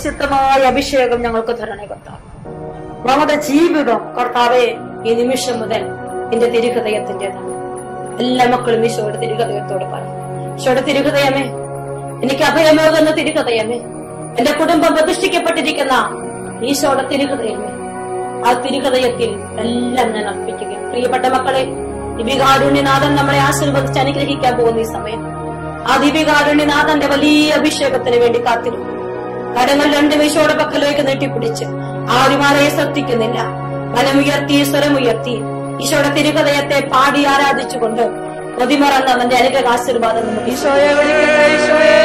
Speaker 1: പരിശുദ്ധമായ അഭിഷേകം ഞങ്ങൾക്ക് തരണേ കർത്താവ് ഞങ്ങളുടെ ജീവിതം കർത്താവെ ഈ നിമിഷം മുതൽ എന്റെ തിരുഹൃദയത്തിന്റേതാണ് എല്ലാ മക്കളും ഈശോയുടെ തിരുഹൃദയത്തോട് പറയും ഈശോയുടെ തിരുഹൃദയമേ എനിക്ക് അഭയമേകുന്ന തിരുഹൃദയമേ എന്റെ കുടുംബം പ്രതിഷ്ഠിക്കപ്പെട്ടിരിക്കുന്ന ഈശോയുടെ തിരുഹൃദയമേ ആ തിരുഹൃദയത്തിൽ എല്ലാം ഞാൻ അർപ്പിക്കുക പ്രിയപ്പെട്ട മക്കളെ ദിവികാരുണ്യനാഥൻ നമ്മളെ ആശീർവദിച്ച് അനുഗ്രഹിക്കാൻ പോകുന്ന ഈ സമയം ആ ദിവികാരുണ്യനാഥന്റെ വലിയ അഭിഷേകത്തിന് വേണ്ടി കാത്തിരുന്നു കരങ്ങൾ രണ്ട് വിശോടെ പക്കലേക്ക് നീട്ടിപ്പിടിച്ച് ആരും ആരെയും ശ്രദ്ധിക്കുന്നില്ല മനമുയർത്തി സ്വരമുയർത്തി ഈശോയുടെ തിരുഹൃദയത്തെ പാടി ആരാധിച്ചുകൊണ്ട് പ്രതിമറന്ന അവന്റെ അനുഗ്രഹ ആശീർവാദം നമുക്ക്
Speaker 5: ഈശോയെ വിളിക്കട്ടെ ഈശോയെ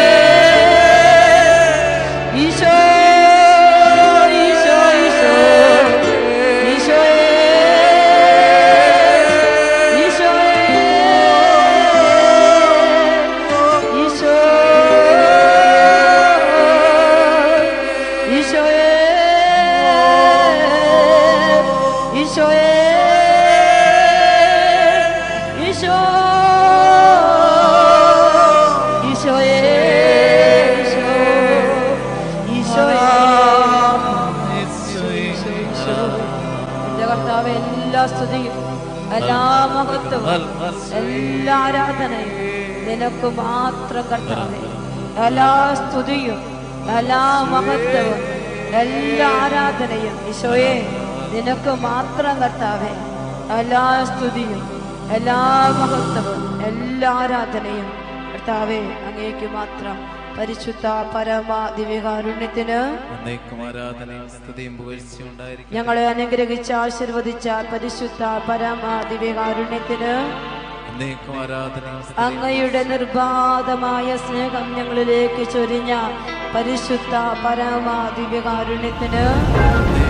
Speaker 5: ഈശോ ഈശോ ഈശോ ഈശോയെ ഈശോയെ ഈശോ ഈശോയെ ഈശോയെ ഈശോ ഈശോയെ ഈശോ ഈശോയെ എന്റെ കർത്താവ് എല്ലാ സ്തുതിയും എല്ലാ മഹത്വവും എല്ലാ ആരാധനയും നിനക്ക് മാത്രം കർത്താവേ എല്ലാ സ്തുതിയും എല്ലാ മഹത്വവും എല്ലാ ആരാധനയും ഈശോയെ നിനക്ക് മാത്രം കർത്താവേ എല്ലാ സ്തുതിയും എല്ലാ മഹത്വവും എല്ലാ ആരാധനയും കർത്താവേ അങ്ങേക്ക് മാത്രം പരിശുദ്ധ പരമ ദിവ്യകാരുണ്യത്തിന്
Speaker 6: എന്നേക്കും ആരാധനയും സ്തുതിയും പുകഴ്ചയും ഉണ്ടായിരിക്കും
Speaker 5: ഞങ്ങളെ അനുഗ്രഹിച്ച് ആശീർവദിച്ച പരിശുദ്ധ പരമ ദിവ്യകാരുണ്യത്തിന്
Speaker 6: എന്നേക്കും ആരാധനയും സ്തുതിയും
Speaker 5: അങ്ങയുടെ നിർബാധമായ സ്നേഹം ഞങ്ങളിലേക്ക് ചൊരിഞ്ഞ പരിശുദ്ധ പരമ ദിവ്യകാരുണ്യത്തിന്